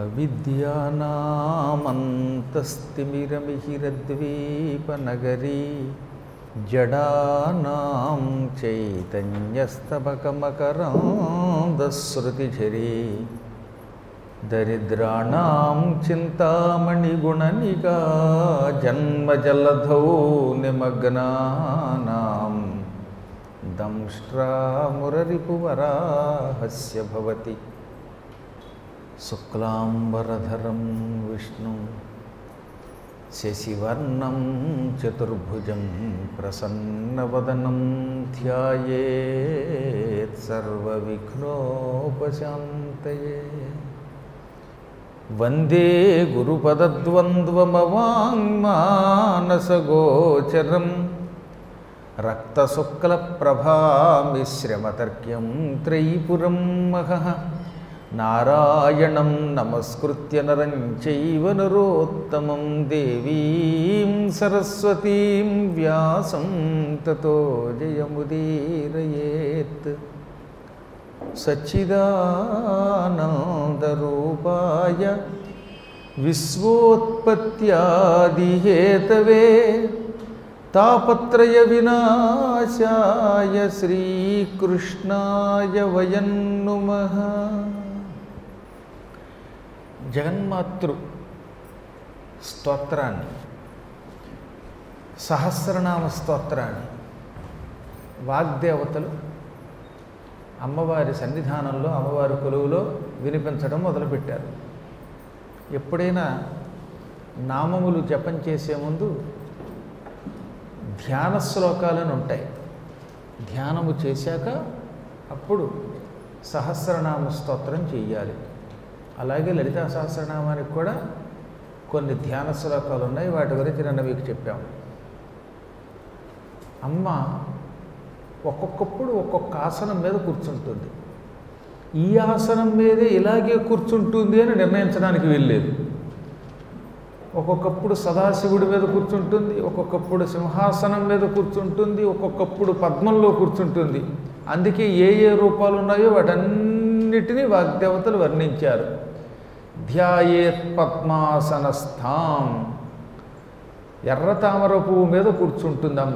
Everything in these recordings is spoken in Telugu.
అవిద్యానామంతస్తిమిరమిహిరద్వీపనగరీ జడానాం చైతన్యస్తబకమకరాంధశ్రుతిఝరీ దరిద్రాణం చింతామణిగుణనికా జన్మజలధౌ నిమగ్నానాం దంష్ట్రామురరిపువరాహస్య భవతి శుక్లాంబరధరం విష్ణు శశివర్ణం చతుర్భుజం ప్రసన్నవదనం ధ్యాయేత్ సర్వవిఘ్నోపశాంతయే వందే గురుపదద్వంద్వమవాङ्మానసగోచరం రక్తశుక్లప్రభామిశ్రమతర్క్యం త్రైపురం మహః నారాయణం నమస్కృత్య నరం చైవ నరోత్తమం దేవీం సరస్వతీం వ్యాసం తతో జయముదీరయేత్ సచ్చిదానందరూపాయ విశ్వోత్పత్యాదిహేతవే తాపత్రయ వినాశాయ శ్రీకృష్ణాయ వయం నుమః జగన్మాతృ స్తోత్రాన్ని సహస్రనామ స్తోత్రాన్ని వాగ్దేవతలు అమ్మవారి సన్నిధానంలో అమ్మవారి కొలువులో వినిపించడం మొదలుపెట్టారు ఎప్పుడైనా నామములు జపం చేసే ముందు ధ్యాన శ్లోకాలను ఉంటాయి ధ్యానము చేశాక అప్పుడు సహస్రనామ స్తోత్రం చెయ్యాలి అలాగే లలితా సహస్రనామానికి కూడా కొన్ని ధ్యాన శ్లోకాలు ఉన్నాయి వాటి గురించి నిన్న మీకు చెప్పాము అమ్మ ఒక్కొక్కప్పుడు ఒక్కొక్క ఆసనం మీద కూర్చుంటుంది ఈ ఆసనం మీదే ఇలాగే కూర్చుంటుంది అని నిర్ణయించడానికి వీల్లేదు ఒక్కొక్కప్పుడు సదాశివుడి మీద కూర్చుంటుంది ఒక్కొక్కప్పుడు సింహాసనం మీద కూర్చుంటుంది ఒక్కొక్కప్పుడు పద్మంలో కూర్చుంటుంది అందుకే ఏ ఏ రూపాలు ఉన్నాయో వాటన్నిటినీ వాగ్దేవతలు వర్ణించారు ధ్యాయేత్ పద్మాసనస్థాం ఎర్ర తామర పువ్వు మీద కూర్చుంటుందమ్మ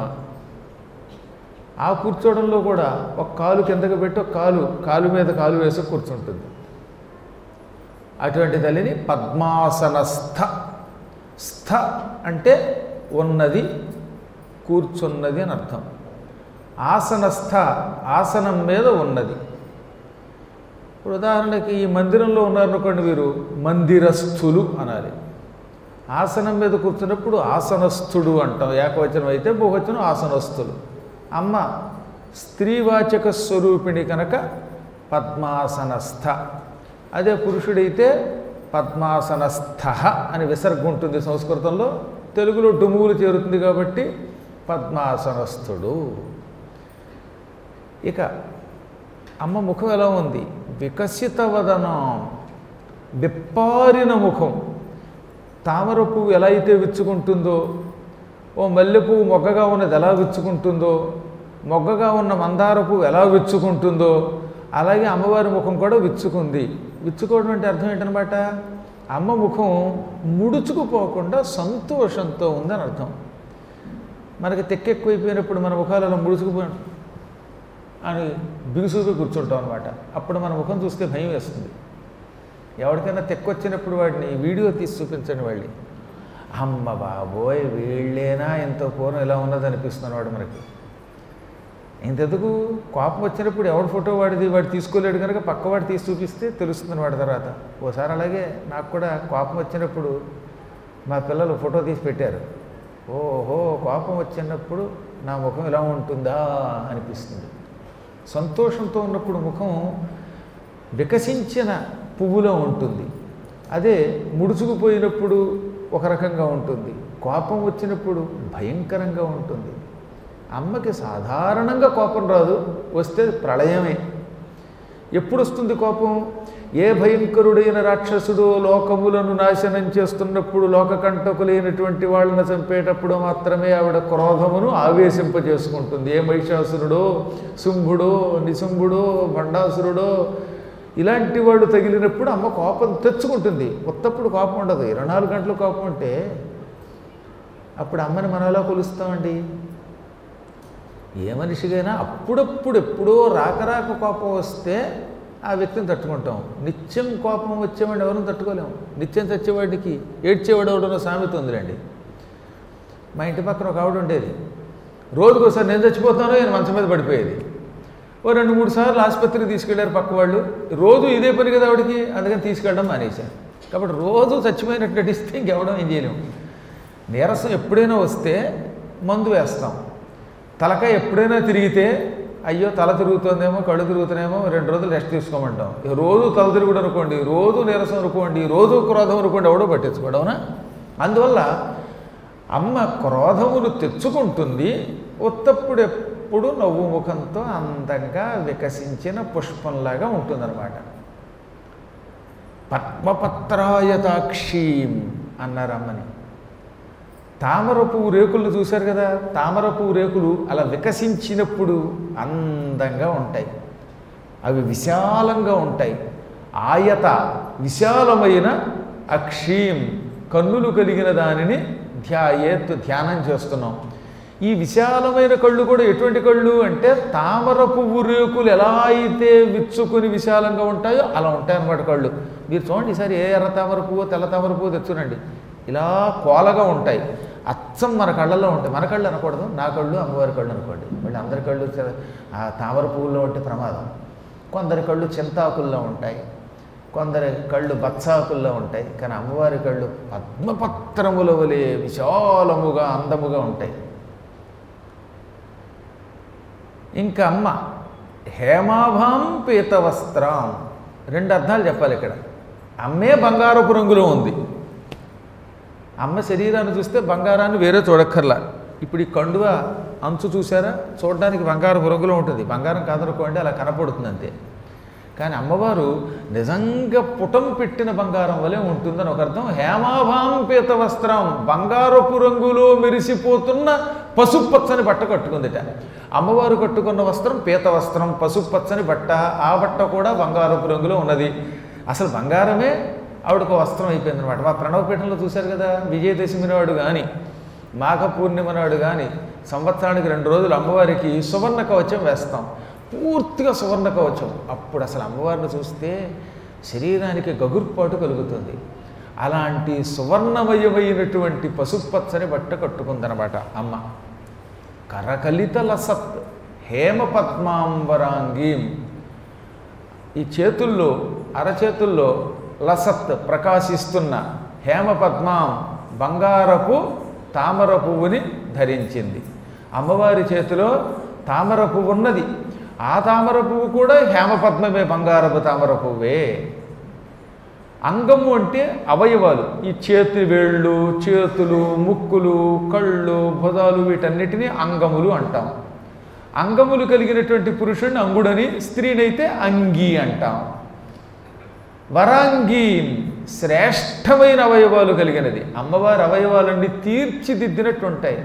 ఆ కూర్చోవడంలో కూడా ఒక కాలు కిందకి పెట్టి ఒక కాలు కాలు మీద కాలు వేసి కూర్చుంటుంది అటువంటి తల్లిని పద్మాసనస్థ స్థ అంటే ఉన్నది కూర్చున్నది అని అర్థం ఆసనస్థ ఆసనం మీద ఉన్నది ఇప్పుడు ఉదాహరణకి ఈ మందిరంలో ఉన్నారనుకోండి వీరు మందిరస్థులు అనాలి ఆసనం మీద కూర్చున్నప్పుడు ఆసనస్థుడు అంటాం ఏకవచనం అయితే బహువచనం ఆసనస్థులు అమ్మ స్త్రీవాచక స్వరూపిణి కనుక పద్మాసనస్థ అదే పురుషుడైతే పద్మాసనస్థ అని విసర్గ ఉంటుంది సంస్కృతంలో తెలుగులో డుమువులు చేరుతుంది కాబట్టి పద్మాసనస్థుడు ఇక అమ్మ ముఖం ఎలా ఉంది వికసిత వదనం విప్పారిన ముఖం తామర పువ్వు ఎలా అయితే విచ్చుకుంటుందో ఓ మల్లె పువ్వు మొగ్గగా ఉన్నది ఎలా విచ్చుకుంటుందో మొగ్గగా ఉన్న మందార పువ్వు ఎలా విచ్చుకుంటుందో అలాగే అమ్మవారి ముఖం కూడా విచ్చుకుంది విచ్చుకోవడం అంటే అర్థం ఏంటనమాట అమ్మ ముఖం ముడుచుకుపోకుండా సంతోషంతో ఉందని అర్థం మనకి తెక్కెక్కువైపోయినప్పుడు మన ముఖాలు అలా ముడుచుకుపోయి అని బిగుసుకు కూర్చుంటాం అనమాట అప్పుడు మన ముఖం చూస్తే భయం వేస్తుంది ఎవరికైనా తెక్కొచ్చినప్పుడు వాడిని వీడియో తీసి చూపించండి వాళ్ళని అమ్మ బాబోయ్ వీళ్ళేనా ఎంతో పూర్వం ఇలా ఉన్నది అనిపిస్తున్నాడు వాడు మనకి ఇంతెందుకు కోపం వచ్చినప్పుడు ఎవడు ఫోటో వాడిది వాడు తీసుకోలేడు కనుక పక్కవాడు తీసి చూపిస్తే తెలుస్తుంది వాడి తర్వాత ఓసారి అలాగే నాకు కూడా కోపం వచ్చినప్పుడు మా పిల్లలు ఫోటో తీసి పెట్టారు ఓహో కోపం వచ్చినప్పుడు నా ముఖం ఇలా ఉంటుందా అనిపిస్తుంది సంతోషంతో ఉన్నప్పుడు ముఖం వికసించిన పువ్వులో ఉంటుంది అదే ముడుచుకుపోయినప్పుడు ఒక రకంగా ఉంటుంది కోపం వచ్చినప్పుడు భయంకరంగా ఉంటుంది అమ్మకి సాధారణంగా కోపం రాదు వస్తే ప్రళయమే ఎప్పుడు వస్తుంది కోపం ఏ భయంకరుడైన రాక్షసుడు లోకములను నాశనం చేస్తున్నప్పుడు లోకకంటకులైనటువంటి వాళ్ళని చంపేటప్పుడు మాత్రమే ఆవిడ క్రోధమును ఆవేశింపజేసుకుంటుంది ఏ మహిషాసురుడో శుంభుడో నిశుంభుడో భండాసురుడో ఇలాంటి వాళ్ళు తగిలినప్పుడు అమ్మ కోపం తెచ్చుకుంటుంది ఉత్తప్పుడు కోపం ఉండదు ఇరవై నాలుగు గంటలు కోపం ఉంటే అప్పుడు అమ్మని మనం ఎలా కొలుస్తామండి ఏ మనిషికైనా అప్పుడప్పుడు ఎప్పుడో రాక రాక కోపం వస్తే ఆ వ్యక్తిని తట్టుకుంటాం నిత్యం కోపం వచ్చేవాడిని ఎవరిని తట్టుకోలేము నిత్యం చచ్చేవాడికి ఏడ్చేవాడు ఎవడో సామెత ఉందిలేండి మా ఇంటి పక్కన ఒక ఆవిడ ఉండేది రోజుకోసారి నేను చచ్చిపోతాను ఆయన మంచం మీద పడిపోయేది ఓ రెండు మూడు సార్లు ఆసుపత్రికి తీసుకెళ్లారు పక్క వాళ్ళు రోజు ఇదే పని కదా ఆవిడకి అందుకని తీసుకెళ్ళడం మానేశాను కాబట్టి రోజు చచ్చిపోయినట్టు నటిస్తే ఇంకెవడం ఏం చేయలేము నీరసం ఎప్పుడైనా వస్తే మందు వేస్తాం తలకాయ ఎప్పుడైనా తిరిగితే అయ్యో తల తిరుగుతుందేమో కళ్ళు తిరుగుతున్నాయేమో రెండు రోజులు రెస్ట్ తీసుకోమంటాం ఇక రోజు తల తిరుగుడు అనుకోండి రోజు నీరసం అనుకోండి రోజు క్రోధం అనుకోండి ఎవడో పట్టించుకోడు అవునా అందువల్ల అమ్మ క్రోధమును తెచ్చుకుంటుంది ఉత్తప్పుడు ఎప్పుడు నవ్వు ముఖంతో అందంగా వికసించిన పుష్పంలాగా ఉంటుందన్నమాట పద్మపత్రాయతాక్షీం అన్నారు అమ్మని తామర పువ్వు రేకులు చూశారు కదా తామర పువ్వు రేకులు అలా వికసించినప్పుడు అందంగా ఉంటాయి అవి విశాలంగా ఉంటాయి ఆయత విశాలమైన అక్షీం కన్నులు కలిగిన దానిని ధ్యాయేత్ ధ్యానం చేస్తున్నాం ఈ విశాలమైన కళ్ళు కూడా ఎటువంటి కళ్ళు అంటే తామర పువ్వు రేకులు ఎలా అయితే విచ్చుకొని విశాలంగా ఉంటాయో అలా ఉంటాయి అన్నమాట కళ్ళు మీరు చూడండి ఈసారి ఏ ఎర్ర తామర పువ్వు తెల్ల తామర పువ్వు తెచ్చునండి ఇలా కోలగా ఉంటాయి అచ్చం మన కళ్ళల్లో ఉంటాయి మన కళ్ళు అనకూడదు నా కళ్ళు అమ్మవారి కళ్ళు అనుకోండి మళ్ళీ అందరి కళ్ళు చ- ఆ తామర పువ్వుల్లో ఉంటే ప్రమాదం కొందరి కళ్ళు చింతాకుల్లో ఉంటాయి కొందరి కళ్ళు బత్సాకుల్లో ఉంటాయి కానీ అమ్మవారి కళ్ళు పద్మపత్రముల వలె విశాలముగా అందముగా ఉంటాయి ఇంకా అమ్మ హేమాభాం పీతవస్త్రం రెండు అర్థాలు చెప్పాలి ఇక్కడ అమ్మే బంగారపు రంగులో ఉంది అమ్మ శరీరాన్ని చూస్తే బంగారాన్ని వేరే చూడక్కర్లా ఇప్పుడు ఈ కండువ అంచు చూసారా చూడడానికి బంగారపు రంగులో ఉంటుంది బంగారం కాదనుకోండి అలా కనపడుతుంది అంతే కానీ అమ్మవారు నిజంగా పుటం పెట్టిన బంగారం వలె ఉంటుందని ఒక అర్థం హేమాభాం పీత వస్త్రం బంగారపు రంగులో మెరిసిపోతున్న పసుపు పచ్చని బట్ట కట్టుకుందిట అమ్మవారు కట్టుకున్న వస్త్రం పీత వస్త్రం పసుపు పచ్చని బట్ట ఆ బట్ట కూడా బంగారపు రంగులో ఉన్నది అసలు బంగారమే ఆవిడకు వస్త్రం అయిపోయింది అనమాట మా ప్రణవపీఠంలో చూశారు కదా విజయదశమి నాడు కానీ మాఘ పూర్ణిమ నాడు కానీ సంవత్సరానికి రెండు రోజులు అమ్మవారికి సువర్ణ కవచం వేస్తాం పూర్తిగా సువర్ణ కవచం అప్పుడు అసలు అమ్మవారిని చూస్తే శరీరానికి గగుర్పాటు కలుగుతుంది అలాంటి సువర్ణమయమైనటువంటి పసుపచ్చని బట్ట కట్టుకుందనమాట అమ్మ కరకలిత లసత్ హేమ పద్మాంబరాంగీం ఈ చేతుల్లో అరచేతుల్లో లసత్ ప్రకాశిస్తున్న హేమ పద్మాం బంగారపు తామర పువ్వుని ధరించింది అమ్మవారి చేతిలో తామర పువ్వు ఉన్నది ఆ తామర పువ్వు కూడా హేమపద్మమే బంగారపు తామర పువ్వే అంగము అంటే అవయవాలు ఈ చేతి వేళ్ళు చేతులు ముక్కులు కళ్ళు భుజాలు వీటన్నిటినీ అంగములు అంటాం అంగములు కలిగినటువంటి పురుషుడిని అంగుడని స్త్రీనైతే అంగీ అంటాం వరాంగీన్ శ్రేష్టమైన అవయవాలు కలిగినది అమ్మవారి అవయవాలన్నీ తీర్చిదిద్దినట్టు ఉంటాయి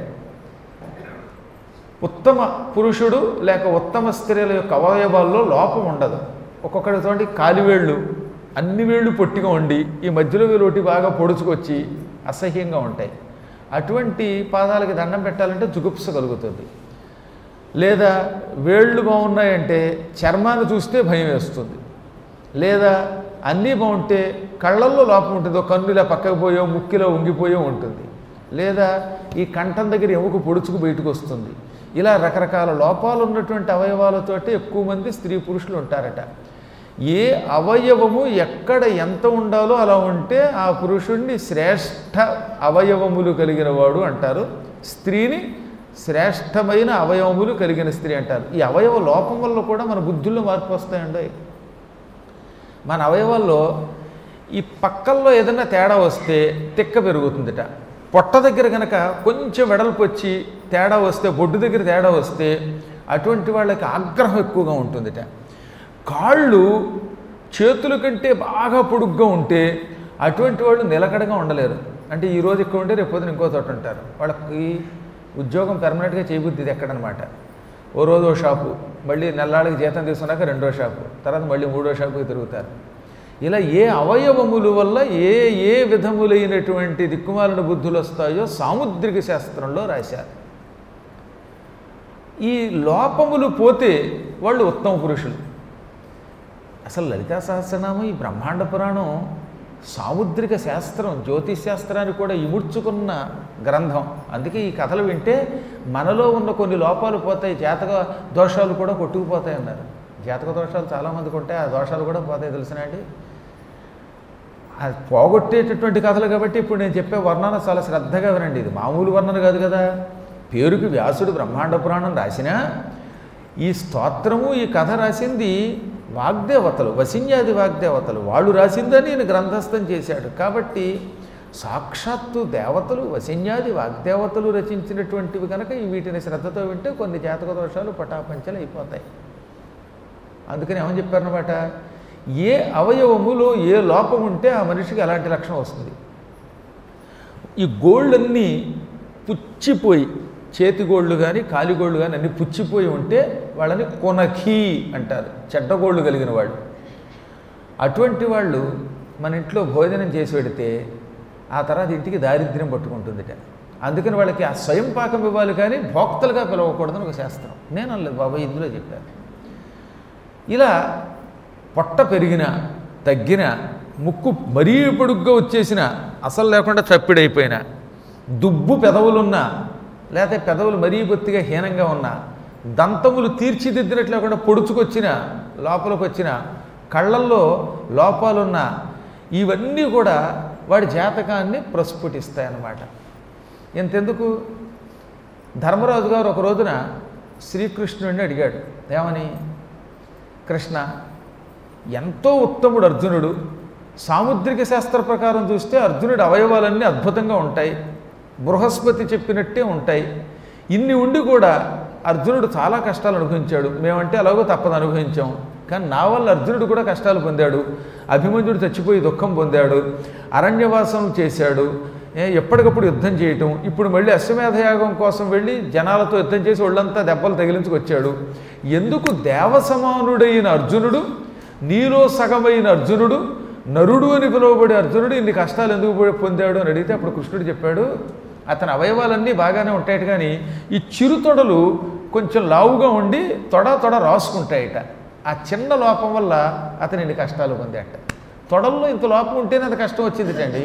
ఉత్తమ పురుషుడు లేక ఉత్తమ స్త్రీల యొక్క అవయవాల్లో లోపం ఉండదు ఒక్కొక్కటి చూడండి కాలివేళ్ళు అన్ని వేళ్ళు పొట్టిగా ఉండి ఈ మధ్యలో వేలోటి బాగా పొడుచుకొచ్చి అసహ్యంగా ఉంటాయి అటువంటి పాదాలకి దండం పెట్టాలంటే జుగుప్స కలుగుతుంది లేదా వేళ్ళు బాగున్నాయంటే చర్మాన్ని చూస్తే భయం వేస్తుంది లేదా అన్నీ బాగుంటే కళ్ళల్లో లోపం ఉంటుంది ఒక కన్ను ఇలా పక్కకు పోయో ముక్కిలో ఉంగిపోయో ఉంటుంది లేదా ఈ కంఠం దగ్గర ఎముక పొడుచుకు బయటకు వస్తుంది ఇలా రకరకాల లోపాలు ఉన్నటువంటి అవయవాలతోటి ఎక్కువ మంది స్త్రీ పురుషులు ఉంటారట ఏ అవయవము ఎక్కడ ఎంత ఉండాలో అలా ఉంటే ఆ పురుషుణ్ణి శ్రేష్ఠ అవయవములు కలిగిన వాడు అంటారు స్త్రీని శ్రేష్టమైన అవయవములు కలిగిన స్త్రీ అంటారు ఈ అవయవ లోపం వల్ల కూడా మన బుద్ధుల్లో మార్పు వస్తాయండి మన అవయవాల్లో ఈ పక్కల్లో ఏదైనా తేడా వస్తే తిక్క పెరుగుతుందిట పొట్ట దగ్గర కనుక కొంచెం వెడల్పు వచ్చి తేడా వస్తే బొడ్డు దగ్గర తేడా వస్తే అటువంటి వాళ్ళకి ఆగ్రహం ఎక్కువగా ఉంటుందిట కాళ్ళు చేతుల కంటే బాగా పొడుగ్గా ఉంటే అటువంటి వాళ్ళు నిలకడగా ఉండలేరు అంటే ఈరోజు ఇక్కడ ఉంటే రేపు పొద్దున ఇంకో చోట ఉంటారు వాళ్ళకి ఉద్యోగం పెర్మనెంట్గా చేయబుద్ది ఇది ఎక్కడనమాట ఓ రోజు ఓ షాపు మళ్ళీ నెల్లాళ్ళకి జీతం తీసుకున్నాక రెండో షాపు తర్వాత మళ్ళీ మూడో షాపుకి తిరుగుతారు ఇలా ఏ అవయవముల వల్ల ఏ ఏ విధములైనటువంటి దిక్కుమాలిన బుద్ధులు వస్తాయో సాముద్రిక శాస్త్రంలో రాశారు ఈ లోపములు పోతే వాళ్ళు ఉత్తమ పురుషులు అసలు లలితా సహస్రనామం ఈ బ్రహ్మాండ పురాణం సాముద్రిక శాస్త్రం జ్యోతిష్ శాస్త్రాన్ని కూడా ఇముడ్చుకున్న గ్రంథం అందుకే ఈ కథలు వింటే మనలో ఉన్న కొన్ని లోపాలు పోతాయి జాతక దోషాలు కూడా కొట్టుకుపోతాయి అన్నారు జాతక దోషాలు చాలామందికి ఉంటాయి ఆ దోషాలు కూడా పోతాయి తెలిసిన అండి అది పోగొట్టేటటువంటి కథలు కాబట్టి ఇప్పుడు నేను చెప్పే వర్ణన చాలా శ్రద్ధగా వినండి ఇది మామూలు వర్ణన కాదు కదా పేరుకి వ్యాసుడు బ్రహ్మాండ పురాణం రాసినా ఈ స్తోత్రము ఈ కథ రాసింది వాగ్దేవతలు వసిన్యాది వాగ్దేవతలు వాళ్ళు రాసిందని ఈయన గ్రంథస్థం చేశాడు కాబట్టి సాక్షాత్తు దేవతలు వసిన్యాది వాగ్దేవతలు రచించినటువంటివి కనుక ఈ వీటిని శ్రద్ధతో వింటే కొన్ని జాతక దోషాలు పటాపంచలు అయిపోతాయి అందుకని ఏమని చెప్పారనమాట ఏ అవయవములో ఏ లోపం ఉంటే ఆ మనిషికి అలాంటి లక్షణం వస్తుంది ఈ గోల్డ్ అన్నీ పుచ్చిపోయి చేతి గోళ్ళు కానీ కాలి గోళ్ళు కానీ అన్ని పుచ్చిపోయి ఉంటే వాళ్ళని కొనఖీ అంటారు చెడ్డ గోళ్ళు కలిగిన వాళ్ళు అటువంటి వాళ్ళు మన ఇంట్లో భోజనం చేసి పెడితే ఆ తర్వాత ఇంటికి దారిద్ర్యం పట్టుకుంటుందిట అందుకని వాళ్ళకి ఆ స్వయం పాకం ఇవ్వాలి కానీ భోక్తలుగా పిలవకూడదని ఒక శాస్త్రం నేను అనలేదు బాబాయ్ ఇందులో చెప్పాను ఇలా పొట్ట పెరిగిన తగ్గిన ముక్కు మరీ పొడుగ్గా వచ్చేసిన అసలు లేకుండా చప్పిడైపోయిన దుబ్బు పెదవులున్నా లేకపోతే పెదవులు మరీ బొత్తిగా హీనంగా ఉన్నా దంతములు తీర్చిదిద్దినట్లు లేకుండా పొడుచుకొచ్చిన లోపలికి వచ్చిన కళ్ళల్లో లోపాలున్న ఇవన్నీ కూడా వాడి జాతకాన్ని ప్రస్ఫుటిస్తాయన్నమాట ఎంతెందుకు ధర్మరాజు గారు ఒక రోజున శ్రీకృష్ణుడిని అడిగాడు ఏమని కృష్ణ ఎంతో ఉత్తముడు అర్జునుడు సాముద్రిక శాస్త్ర ప్రకారం చూస్తే అర్జునుడి అవయవాలన్నీ అద్భుతంగా ఉంటాయి బృహస్పతి చెప్పినట్టే ఉంటాయి ఇన్ని ఉండి కూడా అర్జునుడు చాలా కష్టాలు అనుభవించాడు మేమంటే అలాగో తప్పదు అనుభవించాం కానీ నా వల్ల అర్జునుడు కూడా కష్టాలు పొందాడు అభిమన్యుడు చచ్చిపోయి దుఃఖం పొందాడు అరణ్యవాసం చేశాడు ఏ, ఎప్పటికప్పుడు యుద్ధం చేయటం ఇప్పుడు మళ్ళీ అశ్వమేధయాగం కోసం వెళ్ళి జనాలతో యుద్ధం చేసి ఒళ్ళంతా దెబ్బలు తగిలించుకొచ్చాడు ఎందుకు దేవసమానుడైన అర్జునుడు నీలో సగమైన అర్జునుడు నరుడు అని పిలువబడే అర్జునుడు ఇన్ని కష్టాలు ఎందుకు పొ- పొందాడు అని అడిగితే అప్పుడు కృష్ణుడు చెప్పాడు అతని అవయవాలన్నీ బాగానే ఉంటాయట కానీ ఈ చిరుతొడలు కొంచెం లావుగా ఉండి తొడ తొడ రాసుకుంటాయట ఆ చిన్న లోపం వల్ల అతను ఇన్ని కష్టాలు పొందాట తొడల్లో ఇంత లోపం ఉంటేనే అంత కష్టం వచ్చిందిటండి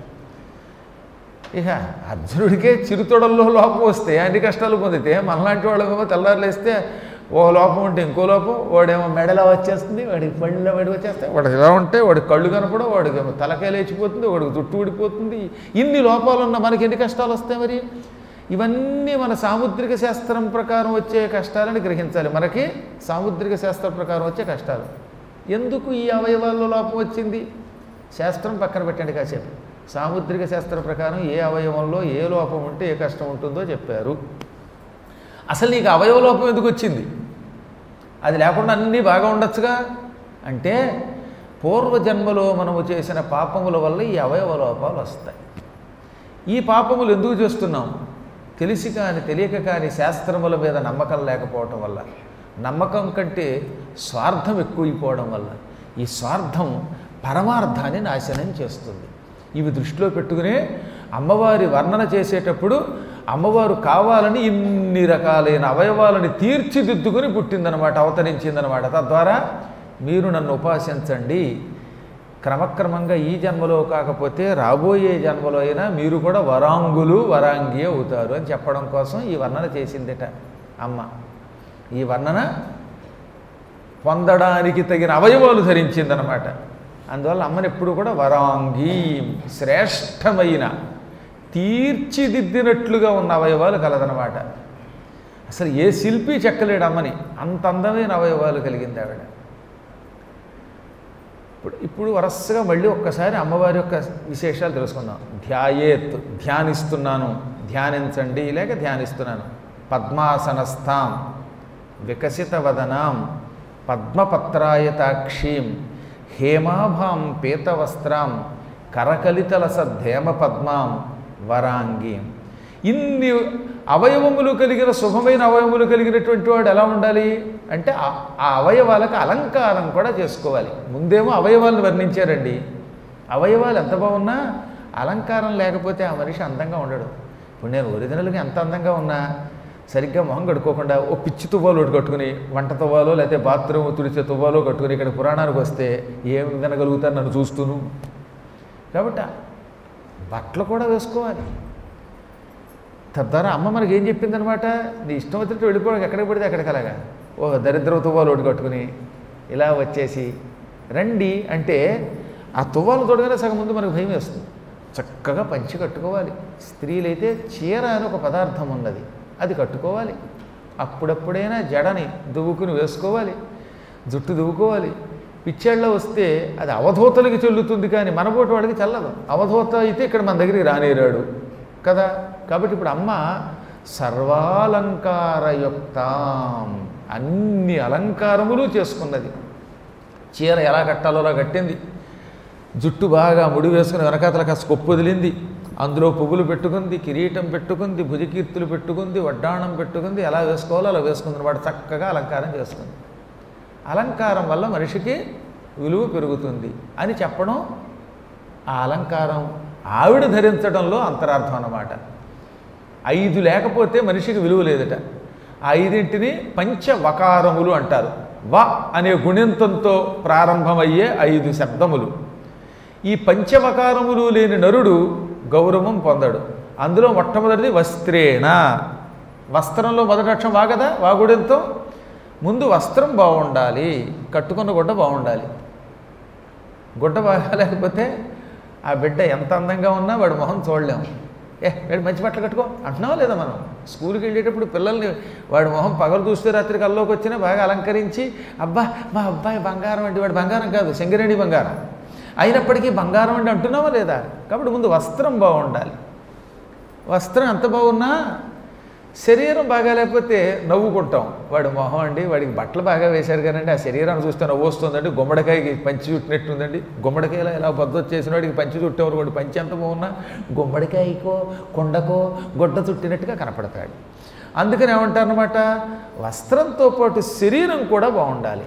ఇక అర్జునుడికే చిరుతొడల్లో లోపం వస్తే అన్ని కష్టాలు పొందితే మనలాంటి వాళ్ళకేమో తెల్లారులేస్తే ఓ లోపం ఉంటే ఇంకో లోపం వాడేమో మెడలా వచ్చేస్తుంది వాడికి పళ్ళలో వాడి వచ్చేస్తాయి వాడికి ఇలా ఉంటే వాడికి కళ్ళు కనపడవు వాడికి ఏమో తలకాయ లేచిపోతుంది వాడికి జుట్టు ఊడిపోతుంది ఇన్ని లోపాలు ఉన్న మనకి ఎన్ని కష్టాలు వస్తాయి మరి ఇవన్నీ మన సాముద్రిక శాస్త్రం ప్రకారం వచ్చే కష్టాలని గ్రహించాలి మనకి సాముద్రిక శాస్త్రం ప్రకారం వచ్చే కష్టాలు ఎందుకు ఈ అవయవాల్లో లోపం వచ్చింది శాస్త్రం పక్కన పెట్టండి కాసేపు సాముద్రిక శాస్త్రం ప్రకారం ఏ అవయవంలో ఏ లోపం ఉంటే ఏ కష్టం ఉంటుందో చెప్పారు అసలు నీకు అవయవ లోపం ఎందుకు వచ్చింది అది లేకుండా అన్నీ బాగా ఉండొచ్చుగా అంటే పూర్వజన్మలో మనము చేసిన పాపముల వల్ల ఈ అవయవ లోపాలు వస్తాయి ఈ పాపములు ఎందుకు చేస్తున్నాం తెలిసి కానీ తెలియక కానీ శాస్త్రముల మీద నమ్మకం లేకపోవటం వల్ల నమ్మకం కంటే స్వార్థం ఎక్కువైపోవడం వల్ల ఈ స్వార్థం పరమార్థాన్ని నాశనం చేస్తుంది ఇవి దృష్టిలో పెట్టుకునే అమ్మవారి వర్ణన చేసేటప్పుడు అమ్మవారు కావాలని ఇన్ని రకాలైన అవయవాలని తీర్చిదిద్దుకుని పుట్టిందనమాట అవతరించిందనమాట తద్వారా మీరు నన్ను ఉపాసించండి క్రమక్రమంగా ఈ జన్మలో కాకపోతే రాబోయే జన్మలో అయినా మీరు కూడా వరాంగులు వరాంగి అవుతారు అని చెప్పడం కోసం ఈ వర్ణన చేసిందిట అమ్మ ఈ వర్ణన పొందడానికి తగిన అవయవాలు ధరించిందనమాట అందువల్ల అమ్మని ఎప్పుడు కూడా వరాంగి శ్రేష్టమైన తీర్చిదిద్దినట్లుగా ఉన్న అవయవాలు కలదనమాట అసలు ఏ శిల్పి చెక్కలేడు అమ్మని అంత అందమైన అవయవాలు కలిగింది ఆవిడ ఇప్పుడు ఇప్పుడు వరసగా మళ్ళీ ఒక్కసారి అమ్మవారి యొక్క విశేషాలు తెలుసుకుందాం ధ్యాయేత్ ధ్యానిస్తున్నాను ధ్యానించండి లేక ధ్యానిస్తున్నాను పద్మాసనస్థాం వికసిత వదనాం పద్మపత్రాయతాక్షీం హేమాభాం పీతవస్త్రాం కరకలితలస ధేమ పద్మాం వరాంగీం ఇన్ని అవయవములు కలిగిన శుభమైన అవయవములు కలిగినటువంటి వాడు ఎలా ఉండాలి అంటే ఆ ఆ అవయవాలకు అలంకారం కూడా చేసుకోవాలి ముందేమో అవయవాలను వర్ణించారండి అవయవాలు ఎంత బాగున్నా అలంకారం లేకపోతే ఆ మనిషి అందంగా ఉండడు ఇప్పుడు నేను ఒరిజినల్గా ఎంత అందంగా ఉన్నా సరిగ్గా మొహం కడుక్కోకుండా ఓ పిచ్చి తువ్వాలు ఒకటి కట్టుకుని వంట తువ్వాలో లేకపోతే బాత్రూమ్ తుడిచే తువ్వాలో కట్టుకుని ఇక్కడ పురాణానికి వస్తే ఏం వినగలుగుతారు నన్ను చూస్తూను కాబట్టి బట్టలు కూడా వేసుకోవాలి తద్వారా అమ్మ మనకి ఏం చెప్పిందనమాట నీ ఇష్టం వచ్చినట్టు వెళ్ళిపోవడం ఎక్కడికి పడితే అక్కడికి అలాగా ఓ దరిద్ర తువ్వాలు ఒకటి కట్టుకుని ఇలా వచ్చేసి రండి అంటే ఆ తువ్వాలు తొడగానే సగం ముందు మనకు భయం వేస్తుంది చక్కగా పంచి కట్టుకోవాలి స్త్రీలైతే చీర అని ఒక పదార్థం ఉన్నది అది కట్టుకోవాలి అప్పుడప్పుడైనా జడని దువ్వుకుని వేసుకోవాలి జుట్టు దువ్వుకోవాలి పిచ్చేళ్ళ వస్తే అది అవధూతలకి చెల్లుతుంది కానీ మనపోటి వాడికి చల్లదు అవధూత అయితే ఇక్కడ మన దగ్గరికి రానేరాడు కదా కాబట్టి ఇప్పుడు అమ్మ సర్వాలంకారయుక్తాం అన్ని అలంకారములు చేసుకున్నది చీర ఎలా కట్టాలో అలా కట్టింది జుట్టు బాగా ముడి వేసుకుని వెనకాతల కాస్త కొప్పు వదిలింది అందులో పువ్వులు పెట్టుకుంది కిరీటం పెట్టుకుంది భుజకీర్తులు పెట్టుకుంది వడ్డాణం పెట్టుకుంది ఎలా వేసుకోవాలో అలా వేసుకుంది అనమాట చక్కగా అలంకారం చేసుకుంది అలంకారం వల్ల మనిషికి విలువ పెరుగుతుంది అని చెప్పడం ఆ అలంకారం ఆవిడ ధరించడంలో అంతరార్థం అన్నమాట ఐదు లేకపోతే మనిషికి విలువ లేదట ఆ ఐదింటిని పంచవకారములు అంటారు వ అనే గుణింతంతో ప్రారంభమయ్యే ఐదు శబ్దములు ఈ పంచవకారములు లేని నరుడు గౌరవం పొందడు అందులో మొట్టమొదటిది వస్త్రేణ వస్త్రంలో మొదటి అక్షరం వాగదా వాగుడంతో ముందు వస్త్రం బాగుండాలి కట్టుకున్న గుడ్డ బాగుండాలి గుడ్డ బాగాలేకపోతే ఆ బిడ్డ ఎంత అందంగా ఉన్నా వాడి మొహం చూడలేము ఏ వాడు మంచి బట్టలు కట్టుకో అంటున్నావా లేదా మనం స్కూల్కి వెళ్ళేటప్పుడు పిల్లల్ని వాడి మొహం పగలు చూస్తే రాత్రి కల్లోకి వచ్చినా బాగా అలంకరించి అబ్బా మా అబ్బాయి బంగారం అంటే వాడు బంగారం కాదు సింగరేణి బంగారం అయినప్పటికీ బంగారం అంటే అంటున్నావా లేదా కాబట్టి ముందు వస్త్రం బాగుండాలి వస్త్రం ఎంత బాగున్నా శరీరం బాగా లేకపోతే నవ్వుకుంటాం వాడి మొహం అండి వాడికి బట్టలు బాగా వేశారు కానండి ఆ శరీరాన్ని చూస్తే నవ్వు వస్తుందండి గుమ్మడికాయకి పంచి చుట్టినట్టుందండి గుమ్మడికాయలో ఇలా బద్దొచ్చి చేసిన వాడికి పంచి చుట్టేవారు వాడి పంచి ఎంత బాగున్నా గుమ్మడికాయకో కొండకో గొడ్డ చుట్టినట్టుగా కనపడతాడు అందుకని ఏమంటారనమాట వస్త్రంతో పాటు శరీరం కూడా బాగుండాలి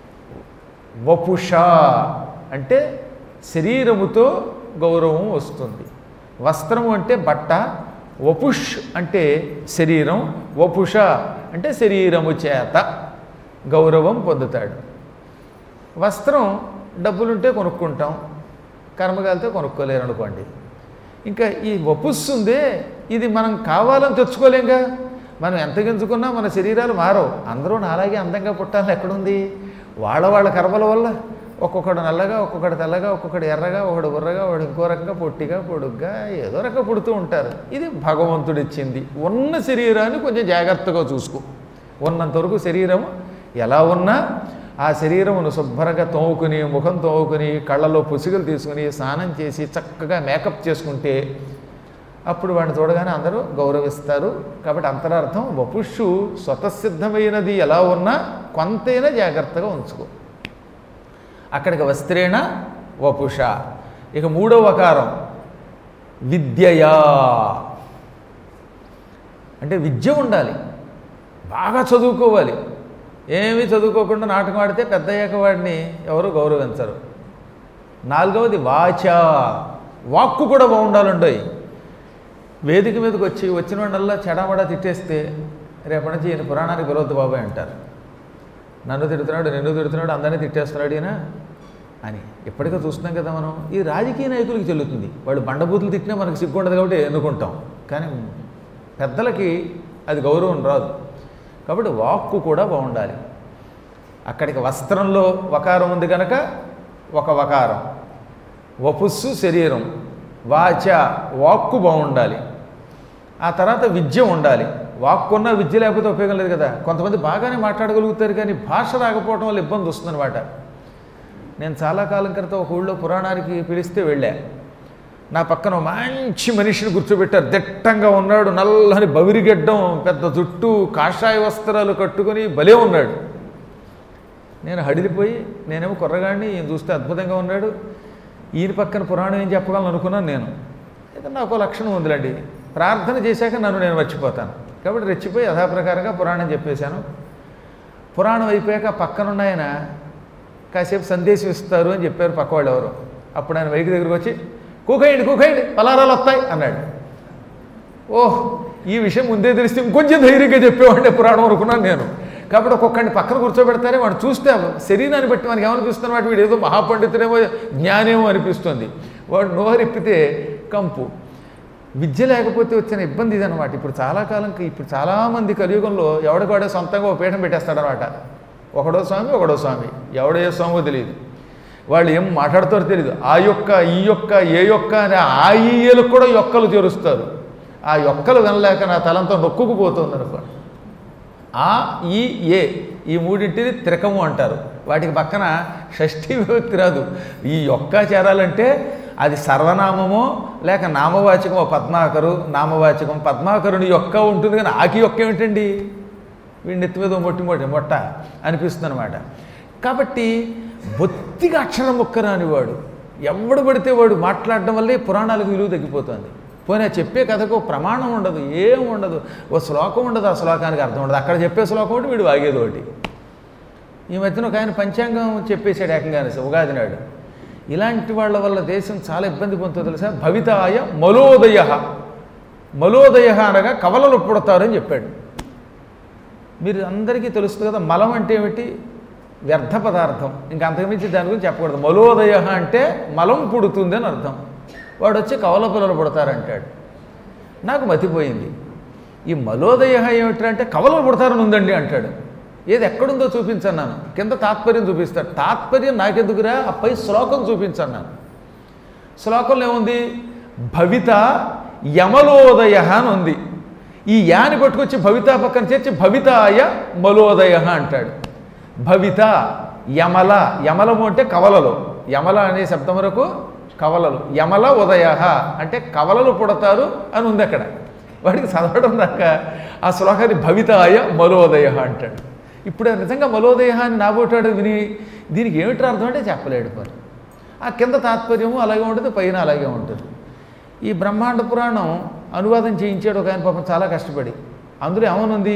వపుష అంటే శరీరముతో గౌరవం వస్తుంది వస్త్రము అంటే బట్ట వపుష్ అంటే శరీరం వపుష అంటే శరీరము చేత గౌరవం పొందుతాడు వస్త్రం డబ్బులుంటే కొనుక్కుంటాం కర్మగాలితే కొనుక్కోలేరు అనుకోండి ఇంకా ఈ వపుస్సు ఉందే ఇది మనం కావాలని తెచ్చుకోలేంగా మనం ఎంత గింజుకున్నా మన శరీరాలు మారవు అందరూ నాలాగే అందంగా పుట్టాలని ఎక్కడుంది వాళ్ళ వాళ్ళ కర్మల వల్ల ఒక్కొక్కడు నల్లగా ఒక్కొక్కడు తెల్లగా ఒక్కొక్కడు ఎర్రగా ఒకడు బుర్రగా ఒకడు ఇంకో రకంగా పొట్టిగా పొడుగ్గా ఏదో రకంగా పుడుతూ ఉంటారు ఇది భగవంతుడు ఇచ్చింది ఉన్న శరీరాన్ని కొంచెం జాగ్రత్తగా చూసుకో ఉన్నంతవరకు శరీరం ఎలా ఉన్నా ఆ శరీరమును శుభ్రంగా తోముకుని ముఖం తోముకుని కళ్ళలో పుసిగలు తీసుకుని స్నానం చేసి చక్కగా మేకప్ చేసుకుంటే అప్పుడు వాడిని చూడగానే అందరూ గౌరవిస్తారు కాబట్టి అంతరార్థం వపుషు స్వతసిద్ధమైనది ఎలా ఉన్నా కొంతైనా జాగ్రత్తగా ఉంచుకో అక్కడికి వస్త్రేణ వపుష ఇక మూడవ వకారం విద్యయా అంటే విద్య ఉండాలి బాగా చదువుకోవాలి ఏమీ చదువుకోకుండా నాటకం ఆడితే పెద్ద అయ్యాక వాడిని ఎవరు గౌరవించరు నాలుగవది వాచ వాక్కు కూడా బాగుండాలండోయ్ వేదిక మీదకి వచ్చి వచ్చిన వాడల్లా చెడామడా తిట్టేస్తే రేపటి నుంచి ఈయన పురాణానికి విరోధ బాబాయ్ అంటారు నన్ను తిడుతున్నాడు నిన్ను తిడుతున్నాడు అందరినీ తిట్టేస్తున్నాడు ఈయన అని ఎప్పటికో చూస్తున్నాం కదా మనం ఈ రాజకీయ నాయకులకి చెల్లుతుంది వాళ్ళు బండబూతులు తిట్టినా మనకు సిగ్గు ఉండదు కాబట్టి ఎన్నుకుంటాం కానీ పెద్దలకి అది గౌరవం రాదు కాబట్టి వాక్కు కూడా బాగుండాలి అక్కడికి వస్త్రంలో వకారం ఉంది కనుక ఒక వకారం వపుస్సు శరీరం వాచ వాక్కు బాగుండాలి ఆ తర్వాత విద్య ఉండాలి వాక్కున్న విద్య లేకపోతే ఉపయోగం లేదు కదా కొంతమంది బాగానే మాట్లాడగలుగుతారు కానీ భాష రాకపోవడం వల్ల ఇబ్బంది వస్తుందన్నమాట నేను చాలా కాలం క్రితం ఒక ఊళ్ళో పురాణానికి పిలిస్తే వెళ్ళా నా పక్కన ఓ మంచి మనిషిని కూర్చోబెట్టారు దిట్టంగా ఉన్నాడు నల్లని బవిరిగెడ్డం పెద్ద జుట్టు కాషాయ వస్త్రాలు కట్టుకొని భలే ఉన్నాడు నేను హడిలిపోయి నేనేమో కుర్రగాడిని ఈయన చూస్తే అద్భుతంగా ఉన్నాడు ఈయన పక్కన పురాణం ఏం చెప్పగలను అనుకున్నాను నేను అయితే నాకు ఓ లక్షణం ఉందిలేండి ప్రార్థన చేశాక నన్ను నేను మర్చిపోతాను కాబట్టి రెచ్చిపోయి యథాప్రకారంగా పురాణం చెప్పేశాను పురాణం అయిపోయాక పక్కనున్న ఆయన కాసేపు సందేశం ఇస్తారు అని చెప్పారు పక్కవాళ్ళు ఎవరు అప్పుడు ఆయన వైకి దగ్గరికి వచ్చి కూకేయండి కూకేయండి పలారాలు వస్తాయి అన్నాడు ఓహ్ ఈ విషయం ముందే తెలిస్తే ఇంకొంచెం ధైర్యంగా చెప్పేవాడిని పురాణం అనుకున్నాను నేను కాబట్టి ఒక్కొక్కడిని పక్కన కూర్చోబెడతారే వాడు చూస్తే శరీరాన్ని బట్టి మనకి ఏమనిపిస్తుంది వాడు వీడు ఏదో మహాపండితుడేమో జ్ఞానేమో అనిపిస్తుంది వాడు నోరెప్పితే కంపు విద్య లేకపోతే వచ్చిన ఇబ్బంది ఇదనమాట ఇప్పుడు చాలా కాలంకి ఇప్పుడు చాలామంది కలియుగంలో ఎవడికాడే సొంతంగా ఒక పీఠం పెట్టేస్తాడనమాట ఒకడో స్వామి ఒకడో స్వామి ఎవడో ఏ స్వామో తెలియదు వాళ్ళు ఏం మాట్లాడతారో తెలియదు ఆ యొక్క ఈ యొక్క ఏ యొక్క అని ఆ ఈయలకు కూడా యొక్కలు చేరుస్తారు ఆ యొక్కలు వినలేక నా తలంతా నొక్కుకుపోతుంది అనుకోండి ఆ ఈ ఏ ఈ మూడింటిని త్రికము అంటారు వాటికి పక్కన షష్ఠీ విభక్తి రాదు ఈ యొక్క చేరాలంటే అది సర్వనామమో లేక నామవాచకమో పద్మాకరు నామవాచకం పద్మాకరుని యొక్క ఉంటుంది కానీ ఆకి యొక్క ఏమిటండి వీడి నెత్తి మీద మొట్టి మొట్టి మొట్ట అనిపిస్తుంది అనమాట కాబట్టి బొత్తిగా అక్షరం ముక్క రానివాడు ఎవడు పడితే వాడు మాట్లాడడం వల్లే పురాణాలకు విలువ తగ్గిపోతుంది పోనీ ఆ చెప్పే కథకు ఓ ప్రమాణం ఉండదు ఏం ఉండదు ఓ శ్లోకం ఉండదు ఆ శ్లోకానికి అర్థం ఉండదు అక్కడ చెప్పే శ్లోకం ఒకటి వీడు వాగేది ఒకటి ఈ మధ్యన ఒక ఆయన పంచాంగం చెప్పేశాడు ఏకంగానే ఉగాది నాడు ఇలాంటి వాళ్ళ వల్ల దేశం చాలా ఇబ్బంది పొందుతుందో తెలుసా భవితాయ మలోదయ మలోదయ అనగా కవలలు పుడతారని చెప్పాడు మీరు అందరికీ తెలుస్తుంది కదా మలం అంటే ఏమిటి వ్యర్థ పదార్థం ఇంకా అంతకుమించి దాని గురించి చెప్పకూడదు మలోదయ అంటే మలం పుడుతుంది అని అర్థం వాడు వచ్చి కవల పిల్లలు పుడతారంటాడు నాకు మతిపోయింది ఈ మలోదయ ఏమిటంటే కవలలు పుడతారని ఉందండి అంటాడు ఏది ఎక్కడుందో చూపించన్నాను కింద తాత్పర్యం చూపిస్తాడు తాత్పర్యం నాకెందుకురా ఆ పై శ్లోకం చూపించన్నాను శ్లోకంలో ఏముంది భవిత యమలోదయ అని ఉంది ఈ యాని పట్టుకొచ్చి భవిత పక్కన చేర్చి భవితాయ మలోదయ అంటాడు భవిత యమల యమలము అంటే కవలలు యమల అనే శబ్దం వరకు కవలలు యమల ఉదయ అంటే కవలలు పుడతారు అని ఉంది అక్కడ వాడికి చదవడం దాకా ఆ శ్లోకాన్ని భవితాయ మలోదయ అంటాడు ఇప్పుడు నిజంగా మలోదయ అని నాబోటాడు విని దీనికి ఏమిటి అర్థం అంటే చెప్పలేడు పని ఆ కింద తాత్పర్యము అలాగే ఉంటుంది పైన అలాగే ఉంటుంది ఈ బ్రహ్మాండ పురాణం అనువాదం చేయించాడు ఒక ఆయన పాపం చాలా కష్టపడి అందులో ఏమనుంది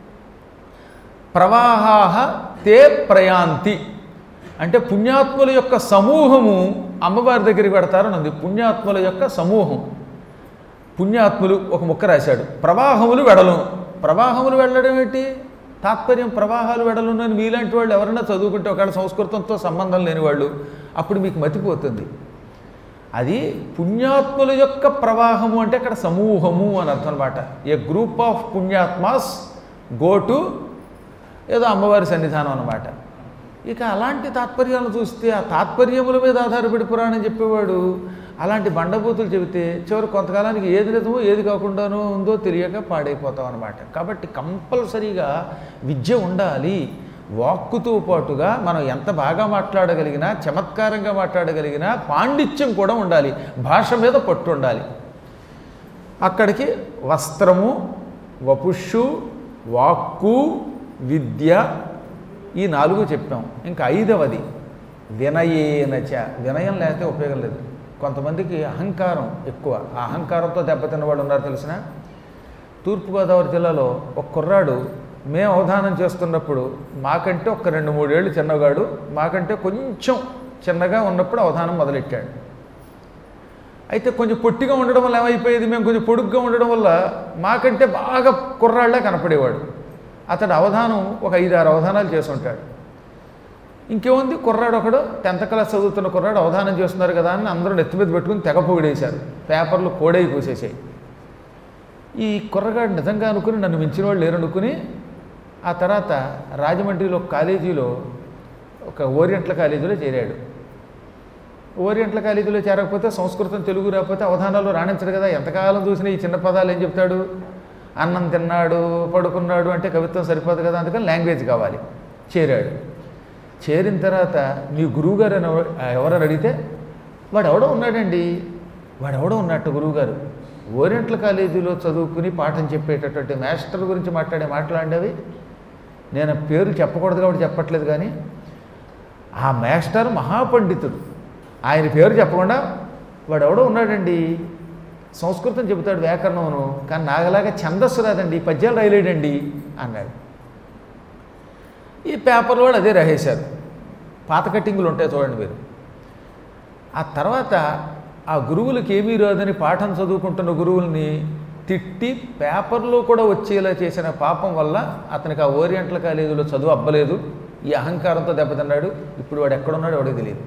ప్రవాహాహ తే ప్రయాంతి అంటే పుణ్యాత్ముల యొక్క సమూహము అమ్మవారి దగ్గరికి పెడతారని ఉంది పుణ్యాత్ముల యొక్క సమూహం పుణ్యాత్ములు ఒక ముక్క రాశాడు ప్రవాహములు వెడలు ప్రవాహములు వెళ్ళడం ఏంటి తాత్పర్యం ప్రవాహాలు వెడలున్నని మీలాంటి వాళ్ళు ఎవరైనా చదువుకుంటే ఒకవేళ సంస్కృతంతో సంబంధం లేని వాళ్ళు అప్పుడు మీకు మతిపోతుంది అది పుణ్యాత్ముల యొక్క ప్రవాహము అంటే అక్కడ సమూహము అని అర్థం అనమాట ఏ గ్రూప్ ఆఫ్ పుణ్యాత్మాస్ గో టు ఏదో అమ్మవారి సన్నిధానం అనమాట ఇక అలాంటి తాత్పర్యాలను చూస్తే ఆ తాత్పర్యముల మీద ఆధారపడి పురాణం చెప్పేవాడు అలాంటి బండబూతులు చెబితే చివరి కొంతకాలానికి ఏది నిజమో ఏది కాకుండానో ఉందో తెలియక పాడైపోతాం అనమాట కాబట్టి కంపల్సరీగా విద్య ఉండాలి వాక్కుతో పాటుగా మనం ఎంత బాగా మాట్లాడగలిగినా చమత్కారంగా మాట్లాడగలిగినా పాండిత్యం కూడా ఉండాలి భాష మీద పట్టు ఉండాలి అక్కడికి వస్త్రము వపుష్షు వాక్కు విద్య ఈ నాలుగు చెప్పాం ఇంకా ఐదవది వినయేనచ వినయం లేకపోతే ఉపయోగం లేదు కొంతమందికి అహంకారం ఎక్కువ ఆ అహంకారంతో దెబ్బతిన్న వాళ్ళు ఉన్నారు తెలిసిన తూర్పుగోదావరి జిల్లాలో ఒక కుర్రాడు మేము అవధానం చేస్తున్నప్పుడు మాకంటే ఒక రెండు మూడేళ్ళు చిన్నగాడు మాకంటే కొంచెం చిన్నగా ఉన్నప్పుడు అవధానం మొదలెట్టాడు అయితే కొంచెం పొట్టిగా ఉండడం వల్ల ఏమైపోయేది మేము కొంచెం పొడుగ్గా ఉండడం వల్ల మాకంటే బాగా కుర్రాళ్ళే కనపడేవాడు అతడు అవధానం ఒక ఐదు ఆరు అవధానాలు చేసుంటాడు ఇంకేముంది కుర్రాడు ఒకడు టెన్త్ క్లాస్ చదువుతున్న కుర్రాడు అవధానం చేస్తున్నారు కదా అని అందరూ నెత్తి మీద పెట్టుకుని తెగ పొగిడేశారు పేపర్లు కోడై కూసేసాయి ఈ కుర్రగాడు నిజంగా అనుకుని నన్ను మించిన వాళ్ళు లేరు అనుకుని ఆ తర్వాత రాజమండ్రిలో ఒక కాలేజీలో ఒక ఓరియంట్ల కాలేజీలో చేరాడు ఓరియంట్ల కాలేజీలో చేరకపోతే సంస్కృతం తెలుగు రాకపోతే అవధానాలు రాణించడు కదా ఎంతకాలం చూసినా ఈ చిన్న పదాలు ఏం చెప్తాడు అన్నం తిన్నాడు పడుకున్నాడు అంటే కవిత్వం సరిపోదు కదా అందుకని లాంగ్వేజ్ కావాలి చేరాడు చేరిన తర్వాత మీ గురువుగారు అని ఎవ- ఎవరని అడిగితే వాడు ఎవడో ఉన్నాడండి వాడు ఎవడో ఉన్నట్టు గురువుగారు ఓరియంట్ల కాలేజీలో చదువుకుని పాఠం చెప్పేటటువంటి మాస్టర్ గురించి మాట్లాడే మాట్లాడేవి నేను పేరు చెప్పకూడదు కాబట్టి చెప్పట్లేదు కానీ ఆ మాస్టర్ మహాపండితుడు ఆయన పేరు చెప్పకుండా వాడు ఎవడో ఉన్నాడండి సంస్కృతం చెబుతాడు వ్యాకరణమును కానీ నాగలాగా ఛందస్సు రాదండి ఈ పద్యాలు రాయలేడండి అన్నాడు ఈ పేపర్లో కూడా అదే రాసేశారు పాత కట్టింగులు ఉంటాయి చూడండి మీరు ఆ తర్వాత ఆ గురువులకి ఏమీ రాదని పాఠం చదువుకుంటున్న గురువుల్ని తిట్టి పేపర్లో కూడా వచ్చేలా చేసిన పాపం వల్ల అతనికి ఆ ఓరియంటల్ కాలేజీలో చదువు అబ్బలేదు ఈ అహంకారంతో దెబ్బతిన్నాడు ఇప్పుడు వాడు ఎక్కడున్నాడో వాడికి తెలియదు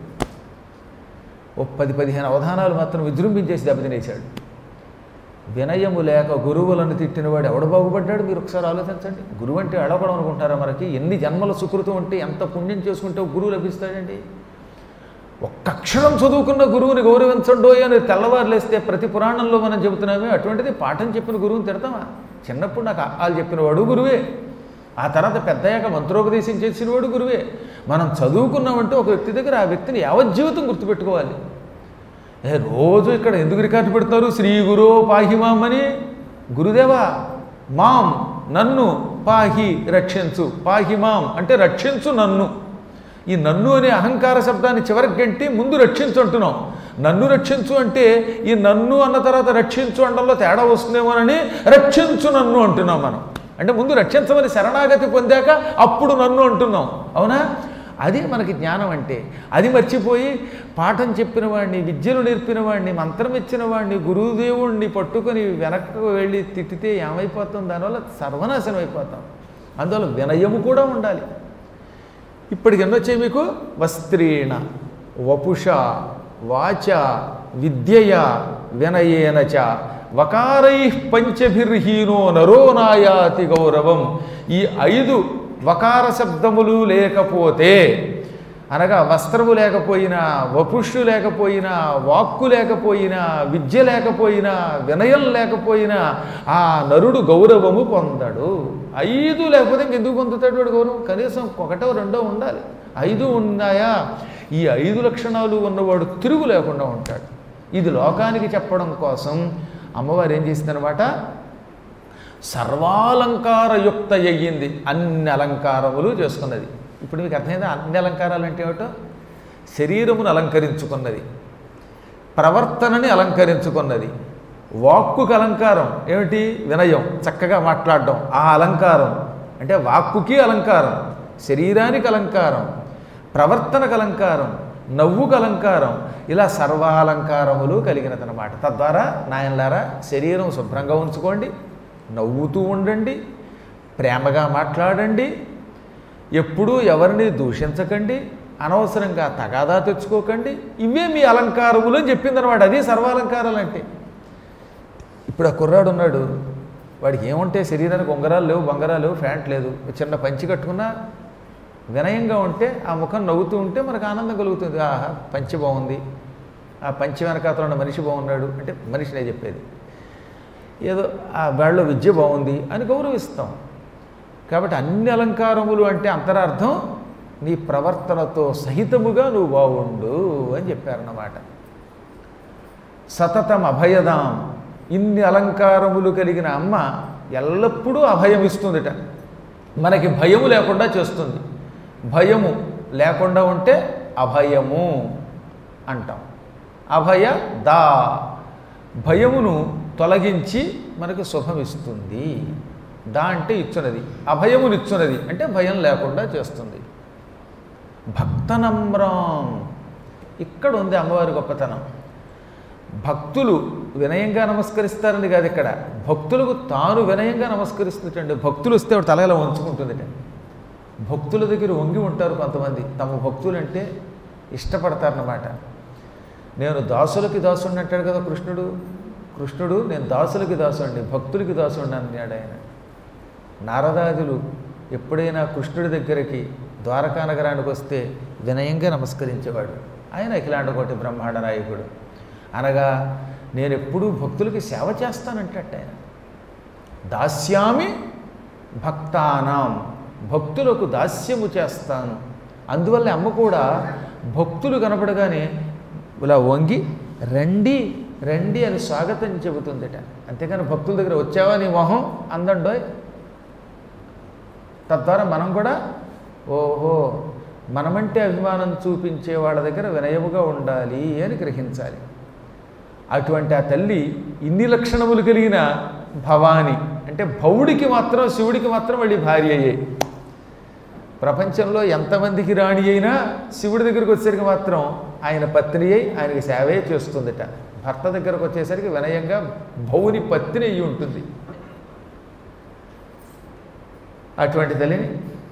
ఓ పది పదిహేను అవధానాలు మాత్రం విజృంభించేసి దెబ్బతినేశాడు వినయము లేక గురువులను తిట్టినవాడు ఎవడు బాగుపడ్డాడు మీరు ఒకసారి ఆలోచించండి గురువు అంటే అడగడం అనుకుంటారా మనకి ఎన్ని జన్మల సుకృతం ఉంటే ఎంత పుణ్యం చేసుకుంటే ఒక గురువు లభిస్తాడండి ఒక్క అక్షరం చదువుకున్న గురువుని గౌరవించండో అని తెల్లవారు లేస్తే ప్రతి పురాణంలో మనం చెబుతున్నామే అటువంటిది పాఠం చెప్పిన గురువుని తిడతామా చిన్నప్పుడు నాకు వాళ్ళు చెప్పినవాడు గురువే ఆ తర్వాత పెద్దయ్యాక మంత్రోపదేశం చేసినవాడు గురువే మనం చదువుకున్నామంటే ఒక వ్యక్తి దగ్గర ఆ వ్యక్తిని యావజ్జీవితం గుర్తుపెట్టుకోవాలి ఏ రోజు ఇక్కడ ఎందుకు రికార్డు పెడతారు శ్రీ గురు పాహి మాం అని గురుదేవా మాం నన్ను పాహి రక్షించు పాహి మాం అంటే రక్షించు నన్ను ఈ నన్ను అనే అహంకార శబ్దాన్ని చివరికి గంటి ముందు రక్షించు అంటున్నాం నన్ను రక్షించు అంటే ఈ నన్ను అన్న తర్వాత రక్షించు అండంలో తేడా వస్తుందేమోనని రక్షించు నన్ను అంటున్నాం మనం అంటే ముందు రక్షించమని శరణాగతి పొందాక అప్పుడు నన్ను అంటున్నాం అవునా అది మనకి జ్ఞానం అంటే అది మర్చిపోయి పాఠం చెప్పిన వాడిని విద్యలు నేర్పిన వాడిని మంత్రం ఇచ్చిన వాడిని గురుదేవుణ్ణి పట్టుకొని వెనక్కు వెళ్ళి తిట్టితే ఏమైపోతాం దానివల్ల సర్వనాశనం అయిపోతాం అందువల్ల వినయము కూడా ఉండాలి ఇప్పటికి ఎన్ని వచ్చాయి మీకు వస్త్రీణ వపుష వాచ విద్యయ వినయేన చ వకారై పంచభిర్హీనో నరో నాయాతి గౌరవం ఈ ఐదు వకార శబ్దములు లేకపోతే అనగా వస్త్రము లేకపోయినా వపుష్యు లేకపోయినా వాక్కు లేకపోయినా విద్య లేకపోయినా వినయం లేకపోయినా ఆ నరుడు గౌరవము పొందడు ఐదు లేకపోతే ఇంకెందుకు పొందుతాడు వాడు గౌరవం కనీసం ఒకటో రెండో ఉండాలి ఐదు ఉన్నాయా ఈ ఐదు లక్షణాలు ఉన్నవాడు తిరుగు లేకుండా ఉంటాడు ఇది లోకానికి చెప్పడం కోసం అమ్మవారు ఏం చేసిందనమాట సర్వాలంకారయుక్త అయ్యింది అన్ని అలంకారములు చేసుకున్నది ఇప్పుడు మీకు అర్థమైందా అన్ని అలంకారాలు అంటే ఏమిటో శరీరమును అలంకరించుకున్నది ప్రవర్తనని అలంకరించుకున్నది వాక్కుకి అలంకారం ఏమిటి వినయం చక్కగా మాట్లాడడం ఆ అలంకారం అంటే వాక్కుకి అలంకారం శరీరానికి అలంకారం ప్రవర్తనకు అలంకారం నవ్వుకు అలంకారం ఇలా సర్వాలంకారములు కలిగినదనమాట తద్వారా నాయనలారా శరీరం శుభ్రంగా ఉంచుకోండి నవ్వుతూ ఉండండి ప్రేమగా మాట్లాడండి ఎప్పుడూ ఎవరిని దూషించకండి అనవసరంగా తగాదా తెచ్చుకోకండి ఇవే మీ అలంకారములు అని చెప్పిందనమాట అది సర్వాలంకారాలు అంటే ఇప్పుడు ఆ కుర్రాడు ఉన్నాడు వాడికి ఏముంటే శరీరానికి ఉంగరాలు లేవు బంగారాలు లేవు ఫ్యాంట్ లేదు చిన్న పంచి కట్టుకున్నా వినయంగా ఉంటే ఆ ముఖం నవ్వుతూ ఉంటే మనకు ఆనందం కలుగుతుంది ఆహా పంచి బాగుంది ఆ పంచి వెనకాతల ఉన్న మనిషి బాగున్నాడు అంటే మనిషినే చెప్పేది ఏదో ఆ వాళ్ళలో విద్య బాగుంది అని గౌరవిస్తాం కాబట్టి అన్ని అలంకారములు అంటే అంతరార్థం నీ ప్రవర్తనతో సహితముగా నువ్వు బాగుండు అని చెప్పారన్నమాట సతతం అభయదాం ఇన్ని అలంకారములు కలిగిన అమ్మ ఎల్లప్పుడూ అభయం ఇస్తుందిట మనకి భయము లేకుండా చేస్తుంది భయము లేకుండా ఉంటే అభయము అంటాం అభయ దా భయమును తొలగించి మనకు శుభం ఇస్తుంది దా అంటే ఇచ్చున్నది అభయమునిచ్చున్నది అంటే భయం లేకుండా చేస్తుంది భక్తనమ్రం ఇక్కడ ఉంది అమ్మవారి గొప్పతనం భక్తులు వినయంగా నమస్కరిస్తారని కాదు ఇక్కడ భక్తులకు తాను వినయంగా నమస్కరిస్తుంటండి భక్తులు వస్తే ఆవిడ తల ఇలా వంచుకుంటుందిట భక్తుల దగ్గర వంగి ఉంటారు కొంతమంది తమ భక్తులంటే ఇష్టపడతారన్నమాట నేను దాసులకి దాసుడిని అంటాడు కదా కృష్ణుడు కృష్ణుడు నేను దాసులకి దాసుడిని భక్తులకి దాసుడిని అన్నాడు ఆయన నారదాదులు ఎప్పుడైనా కృష్ణుడి దగ్గరికి ద్వారకా నగరానికి వస్తే వినయంగా నమస్కరించేవాడు ఆయన అఖిలాండకోటి బ్రహ్మాండ నాయకుడు అనగా నేను ఎప్పుడూ భక్తులకి సేవ చేస్తానంటట ఆయన దాస్యామి భక్తానాం భక్తులకు దాస్యము చేస్తాను అందువల్ల అమ్మ కూడా భక్తులు కనపడగానే ఇలా వంగి రండి రండి అని స్వాగతం చెబుతుందట అంతేకాని భక్తుల దగ్గర వచ్చావా నీ మొహం అందండోయ్ తద్వారా మనం కూడా ఓహో మనమంటే అభిమానం చూపించే వాళ్ళ దగ్గర వినయముగా ఉండాలి అని గ్రహించాలి అటువంటి ఆ తల్లి ఇన్ని లక్షణములు కలిగిన భవాని అంటే భవుడికి మాత్రం శివుడికి మాత్రం మళ్ళీ భార్య అయ్యే ప్రపంచంలో ఎంతమందికి రాణి అయినా శివుడి దగ్గరికి వచ్చేసరికి మాత్రం ఆయన పత్ని అయి ఆయనకి సేవే చేస్తుందట భర్త దగ్గరకు వచ్చేసరికి వినయంగా భౌని పత్ని అయి ఉంటుంది అటువంటి తల్లిని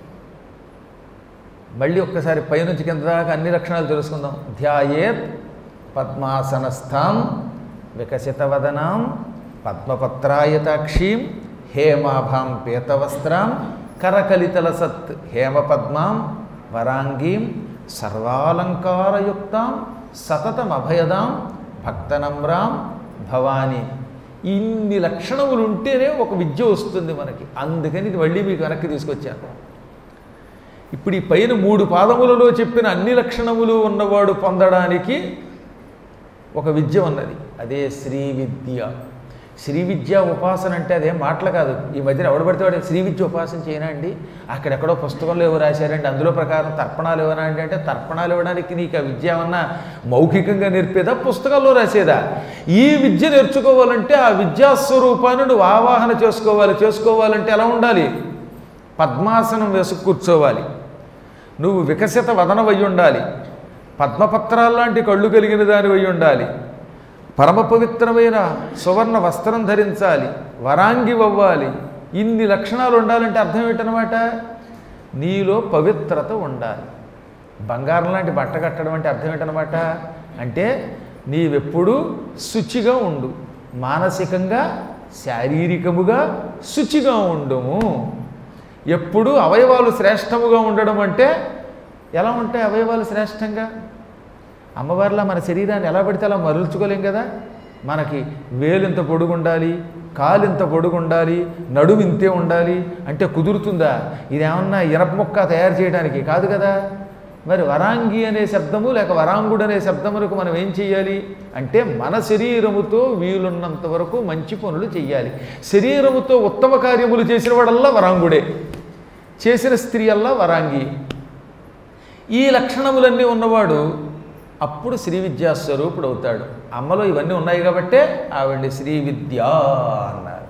మళ్ళీ ఒక్కసారి పైనుంచి కింద దాకా అన్ని లక్షణాలు తెలుసుకుందాం ధ్యాయేత్ పద్మాసనస్థాం వికసితవదనాం పద్మపత్రాయతాక్షీం హేమాభాం పీతవస్త్రాం కరకలితల సత్ హేమపద్మాం వరాంగీం సర్వాలంకారయుక్తాం సతతమభయదాం భక్తనమ్రాం భవాని ఇన్ని లక్షణములు ఉంటేనే ఒక విద్య వస్తుంది మనకి అందుకని ఇది మళ్ళీ మీకు వెనక్కి తీసుకొచ్చాను ఇప్పుడు ఈ పైన మూడు పాదములలో చెప్పిన అన్ని లక్షణములు ఉన్నవాడు పొందడానికి ఒక విద్య ఉన్నది అదే శ్రీ విద్య శ్రీ విద్య ఉపాసన అంటే అదేం మాటలు కాదు ఈ మధ్యన ఎవడు పడితే వాడు శ్రీ విద్య ఉపాసన చేయనా అండి అక్కడెక్కడో పుస్తకంలో ఎవరు రాశారండి అందులో ప్రకారం తర్పణాలు ఇవ్వనా అండి అంటే తర్పణాలు ఇవ్వడానికి నీకు ఆ విద్య ఏమన్నా మౌఖికంగా నేర్పేదా పుస్తకాల్లో రాసేదా ఈ విద్య నేర్చుకోవాలంటే ఆ విద్యాస్వరూపాన్ని నువ్వు ఆవాహన చేసుకోవాలి చేసుకోవాలంటే ఎలా ఉండాలి పద్మాసనం వేసి కూర్చోవాలి నువ్వు వికసిత వదనవై ఉండాలి పద్మపత్రాల్లాంటి కళ్ళు కలిగిన దానివై ఉండాలి పరమ పవిత్రమైన సువర్ణ వస్త్రం ధరించాలి వరాంగి అవ్వాలి ఇన్ని లక్షణాలు ఉండాలంటే అర్థం ఏంటనమాట నీలో పవిత్రత ఉండాలి బంగారం లాంటి బట్ట కట్టడం అంటే అర్థం ఏంటనమాట అంటే నీవెప్పుడూ శుచిగా ఉండు మానసికంగా శారీరకముగా శుచిగా ఉండుము ఎప్పుడు అవయవాలు శ్రేష్టముగా ఉండడం అంటే ఎలా ఉంటాయి అవయవాలు శ్రేష్టంగా అమ్మవారిలా మన శరీరాన్ని ఎలా పడితే అలా మరల్చుకోలేం కదా మనకి వేలు ఇంత పొడుగు ఉండాలి కాలు ఇంత పొడుగు ఉండాలి నడుము ఇంతే ఉండాలి అంటే కుదురుతుందా ఇదేమన్నా ఇనప మొక్క తయారు చేయడానికి కాదు కదా మరి వరాంగి అనే శబ్దము లేక వరాంగుడు అనే శబ్దములకు మనం ఏం చెయ్యాలి అంటే మన శరీరముతో వీలున్నంత వరకు మంచి పనులు చెయ్యాలి శరీరముతో ఉత్తమ కార్యములు చేసిన వాడల్లా వరాంగుడే చేసిన స్త్రీ అల్లా వరాంగి ఈ లక్షణములన్నీ ఉన్నవాడు అప్పుడు శ్రీ విద్యా స్వరూపుడు అవుతాడు అమ్మలో ఇవన్నీ ఉన్నాయి కాబట్టే ఆవిడ్ని శ్రీ విద్య అన్నారు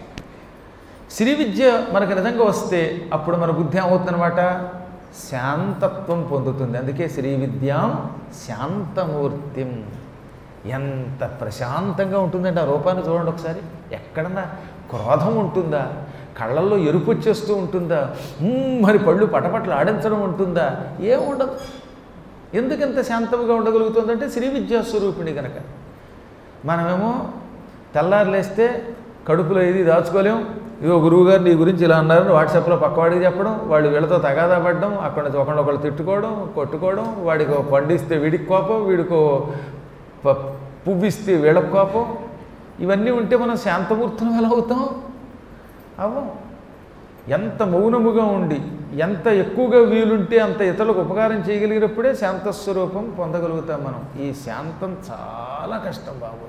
శ్రీ విద్య మనకు నిజంగా వస్తే అప్పుడు మన బుద్ధి ఏమవుతుందన్నమాట శాంతత్వం పొందుతుంది అందుకే శ్రీ విద్యాం శాంతమూర్తిం ఎంత ప్రశాంతంగా ఉంటుందంటే ఆ రూపాన్ని చూడండి ఒకసారి ఎక్కడన్నా క్రోధం ఉంటుందా కళ్ళల్లో ఎరుపు వచ్చేస్తూ ఉంటుందా మ్మ్ మరి పళ్ళు పటపట్లు ఆడించడం ఉంటుందా ఏముండదు ఎందుకు ఎంత శాంతముగా ఉండగలుగుతుందంటే శ్రీ విద్యా స్వరూపిణి కనుక మనమేమో తెల్లారు లేస్తే కడుపులో ఏది దాచుకోలేం ఇదిగో గురువుగారు నీ గురించి ఇలా అన్నారని వాట్సాప్లో పక్కవాడికి చెప్పడం వాళ్ళు వీళ్ళతో తగాదా పడడం అక్కడ నుంచి ఒకళ్ళొకళ్ళు తిట్టుకోవడం కొట్టుకోవడం వాడికి ఓ పండిస్తే వీడికి కోపం వీడికో ప- పువ్విస్తే వీళ్ళకి కోపం ఇవన్నీ ఉంటే మనం శాంతమూర్తులం ఎలా అవుతాం అవ్వం ఎంత మౌనముగా ఉండి ఎంత ఎక్కువగా వీలుంటే అంత ఇతరులకు ఉపకారం చేయగలిగినప్పుడే శాంతస్వరూపం పొందగలుగుతాం మనం ఈ శాంతం చాలా కష్టం బాబోయ్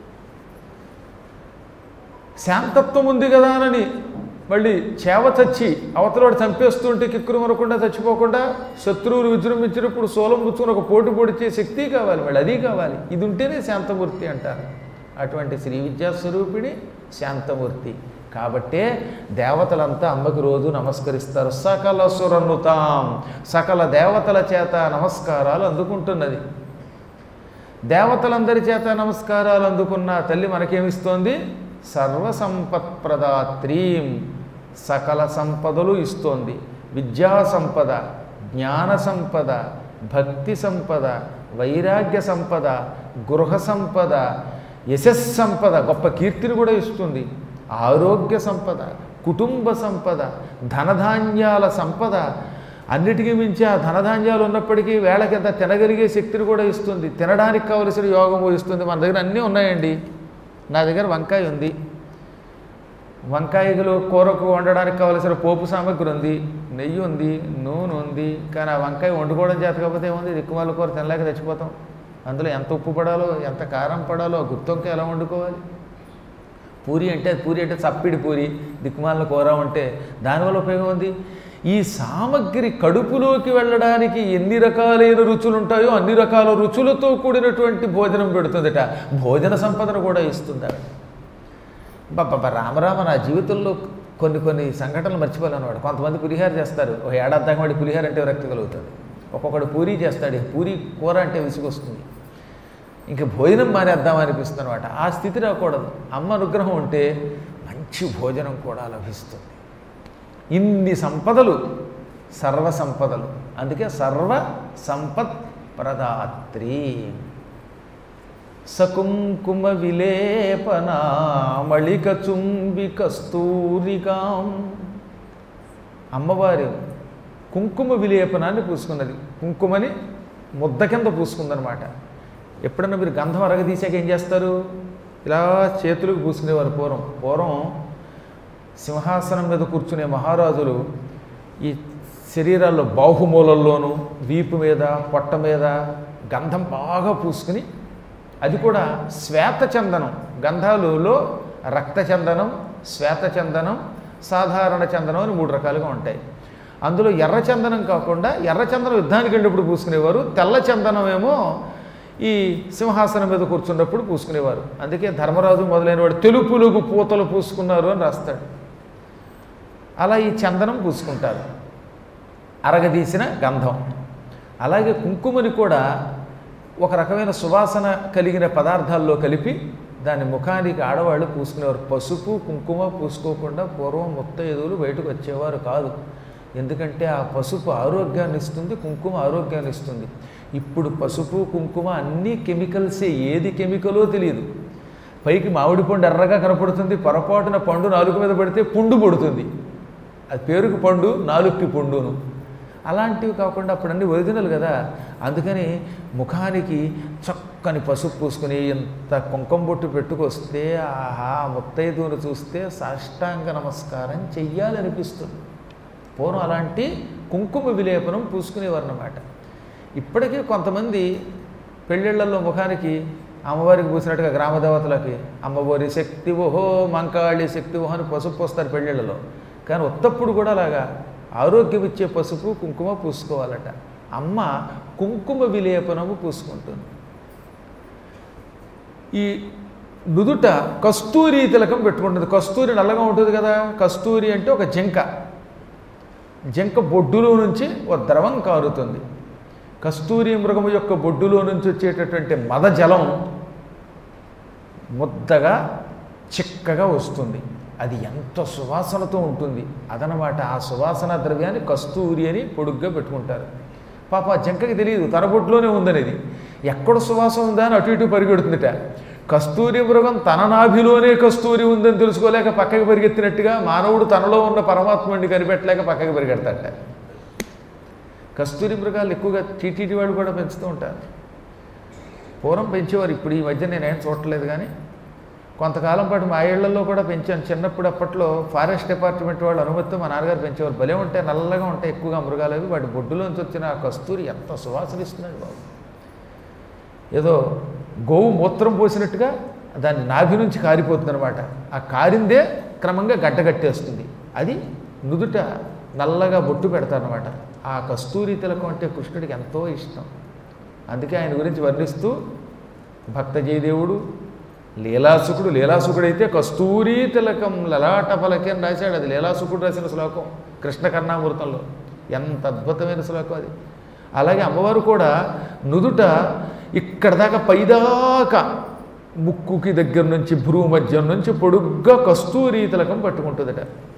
శాంతత్వం ఉంది కదా అని మళ్ళీ చేవ చచ్చి అవతలవాడు చంపేస్తూ ఉంటే కిక్కురు మరకుండా చచ్చిపోకుండా శత్రువులు విజృంభించినప్పుడు సోలం పుచ్చుకుని ఒక పోటు పొడిచే శక్తి కావాలి మళ్ళీ అది కావాలి ఇది ఉంటేనే శాంతమూర్తి అంటారు అటువంటి శ్రీ విద్యా స్వరూపిణి శాంతమూర్తి కాబట్టే దేవతలంతా అమ్మకి రోజు నమస్కరిస్తారు సకల సురనుతాం సకల దేవతల చేత నమస్కారాలు అందుకుంటున్నది దేవతలందరి చేత నమస్కారాలు అందుకున్న తల్లి మనకేమిస్తోంది సర్వసంపత్ప్రదాత్రీం సకల సంపదలు ఇస్తోంది విద్యా సంపద జ్ఞాన సంపద భక్తి సంపద వైరాగ్య సంపద గృహ సంపద యశస్ సంపద గొప్ప కీర్తిని కూడా ఇస్తుంది ఆరోగ్య సంపద కుటుంబ సంపద ధనధాన్యాల సంపద అన్నిటికీ మించి ఆ ధనధాన్యాలు ఉన్నప్పటికీ వేళకింత తినగలిగే శక్తిని కూడా ఇస్తుంది తినడానికి కావలసిన యోగము ఇస్తుంది మన దగ్గర అన్నీ ఉన్నాయండి నా దగ్గర వంకాయ ఉంది వంకాయలు కూరకు వండడానికి కావలసిన పోపు సామగ్రి ఉంది నెయ్యి ఉంది నూనె ఉంది కానీ ఆ వంకాయ వండుకోవడం చేత కాకపోతే ఏముంది దిక్కుమాల కూర తినలేక తెచ్చిపోతాం అందులో ఎంత ఉప్పు పడాలో ఎంత కారం పడాలో గుత్తొంక ఎలా వండుకోవాలి పూరి అంటే పూరి అంటే చప్పిడి పూరి దిక్కుమాల కూర ఉంటే దానివల్ల ఉపయోగం ఉంది ఈ సామగ్రి కడుపులోకి వెళ్ళడానికి ఎన్ని రకాలైన రుచులు ఉంటాయో అన్ని రకాల రుచులతో కూడినటువంటి భోజనం పెడుతుందట భోజన సంపదను కూడా ఇస్తుంది ఆవిడ బాబా రామరామ నా జీవితంలో కొన్ని కొన్ని సంఘటనలు మర్చిపోలేనివాడు కొంతమంది పులిహార చేస్తారు ఒక ఏడాది దాకా వాడి పులిహార అంటే విరక్తి కలుగుతుంది ఒక్కొక్కడు పూరీ చేస్తాడు పూరీ కూర అంటే విసుగొస్తుంది ఇంకా భోజనం మానేద్దాం అనిపిస్తుంది అనమాట ఆ స్థితి రాకూడదు అమ్మ అనుగ్రహం ఉంటే మంచి భోజనం కూడా లభిస్తుంది ఇన్ని సంపదలు సర్వ సంపదలు అందుకే సర్వ సంపత్ ప్రదాత్రి సకుంకుమ విలేపనా మళిక చుంబి కస్తూరికాం అమ్మవారి కుంకుమ విలేపనాన్ని పూసుకున్నది కుంకుమని ముద్ద కింద పూసుకుందనమాట ఎప్పుడన్నా మీరు గంధం అరగదీసాక ఏం చేస్తారు ఇలా చేతులకు పూసుకునేవారు పూర్వం పూర్వం సింహాసనం మీద కూర్చునే మహారాజులు ఈ శరీరాల్లో బాహుమూలల్లోనూ వీపు మీద పొట్ట మీద గంధం బాగా పూసుకుని అది కూడా శ్వేతచందనం గంధాలులో రక్తచందనం శ్వేతచందనం సాధారణ చందనం అని మూడు రకాలుగా ఉంటాయి అందులో ఎర్ర చందనం కాకుండా ఎర్ర చందనం యుద్ధానికి వెళ్ళినప్పుడు పూసుకునేవారు తెల్ల చందనం ఏమో ఈ సింహాసనం మీద కూర్చున్నప్పుడు పూసుకునేవారు అందుకే ధర్మరాజు మొదలైన వాడు తెలుపులుగు పూతలు పూసుకున్నారు అని రాస్తాడు అలా ఈ చందనం పూసుకుంటారు అరగదీసిన గంధం అలాగే కుంకుమని కూడా ఒక రకమైన సువాసన కలిగిన పదార్థాల్లో కలిపి దాని ముఖానికి ఆడవాళ్ళు పూసుకునేవారు పసుపు కుంకుమ పూసుకోకుండా పూర్వం ముత్తైదువులు బయటకు వచ్చేవారు కాదు ఎందుకంటే ఆ పసుపు ఆరోగ్యాన్ని ఇస్తుంది కుంకుమ ఆరోగ్యాన్ని ఇస్తుంది ఇప్పుడు పసుపు కుంకుమ అన్నీ కెమికల్సే ఏది కెమికలో తెలియదు పైకి మామిడి పండు ఎర్రగా కనపడుతుంది పొరపాటున పండు నాలుగు మీద పడితే పుండు పడుతుంది అది పేరుకు పండు నాలుగుకి పుండును అలాంటివి కాకుండా అప్పుడు అన్నీ ఒరిజినల్ కదా అందుకని ముఖానికి చక్కని పసుపు పూసుకుని ఇంత కుంకం బొట్టు పెట్టుకొస్తే ఆహా ముత్తైదువును చూస్తే సాష్టాంగ నమస్కారం చెయ్యాలనిపిస్తుంది పూర్వం అలాంటి కుంకుమ విలేపనం పూసుకునేవారు అన్నమాట ఇప్పటికీ కొంతమంది పెళ్ళిళ్ళల్లో ముఖానికి అమ్మవారికి పూసినట్టుగా గ్రామదేవతలకి అమ్మవారి శక్తి ఓహో మంకాళి శక్తి ఓహో అని పసుపు పోస్తారు పెళ్ళిళ్ళలో కానీ ఉత్తప్పుడు కూడా అలాగా ఆరోగ్యం ఇచ్చే పసుపు కుంకుమ పూసుకోవాలట అమ్మ కుంకుమ విలేపనము పూసుకుంటుంది ఈ నుదుట కస్తూరి తిలకం పెట్టుకుంటుంది కస్తూరి నల్లగా ఉంటుంది కదా కస్తూరి అంటే ఒక జింక జింక బొడ్డులో నుంచి ఒక ద్రవం కారుతుంది కస్తూరి మృగము యొక్క బొడ్డులో నుంచి వచ్చేటటువంటి మద జలం ముద్దగా చిక్కగా వస్తుంది అది ఎంత సువాసనతో ఉంటుంది అదనమాట ఆ సువాసన ద్రవ్యాన్ని కస్తూరి అని పొడుగ్గా పెట్టుకుంటారు పాప ఆ జింకకి తెలియదు తన బొడ్లోనే ఉందనేది ఎక్కడ సువాసన ఉందా అని అటు ఇటు పరిగెడుతుందిట కస్తూరి మృగం తన నాభిలోనే కస్తూరి ఉందని తెలుసుకోలేక పక్కకి పరిగెత్తినట్టుగా మానవుడు తనలో ఉన్న పరమాత్ముడిని కనిపెట్టలేక పక్కకి పరిగెడతాడట కస్తూరి మృగాలు ఎక్కువగా టీటీడీ వాళ్ళు కూడా పెంచుతూ ఉంటారు పూర్వం పెంచేవారు ఇప్పుడు ఈ మధ్య నేనేం చూడట్లేదు కానీ కొంతకాలం పాటు మా ఇళ్లలో కూడా పెంచాను చిన్నప్పుడు అప్పట్లో ఫారెస్ట్ డిపార్ట్మెంట్ వాళ్ళు అనుమతితో మా నాన్నగారు పెంచేవారు భలే ఉంటాయి నల్లగా ఉంటాయి ఎక్కువగా మృగాలు అవి వాటి బొడ్డులోంచి వచ్చిన ఆ కస్తూరి ఎంత సువాసన ఇస్తున్నాడు బాబు ఏదో గోవు మూత్రం పోసినట్టుగా దాని నాభి నుంచి కారిపోతుంది అనమాట ఆ కారిందే క్రమంగా గడ్డగట్టేస్తుంది అది నుదుట నల్లగా బొట్టు పెడతారనమాట ఆ కస్తూరి తిలకం అంటే కృష్ణుడికి ఎంతో ఇష్టం అందుకే ఆయన గురించి వర్ణిస్తూ భక్త జయదేవుడు లీలాసుకుడు లీలాసుకుడైతే కస్తూరి తిలకం లలాట పలకి అని రాశాడు అది లీలాసుకుడు రాసిన శ్లోకం కృష్ణ కర్ణామృతంలో ఎంత అద్భుతమైన శ్లోకం అది అలాగే అమ్మవారు కూడా నుదుట ఇక్కడ దాకా పైదాకా ముక్కుకి దగ్గర నుంచి భ్రూ మధ్యం నుంచి పొడుగ్గా కస్తూరి తిలకం పట్టుకుంటుందట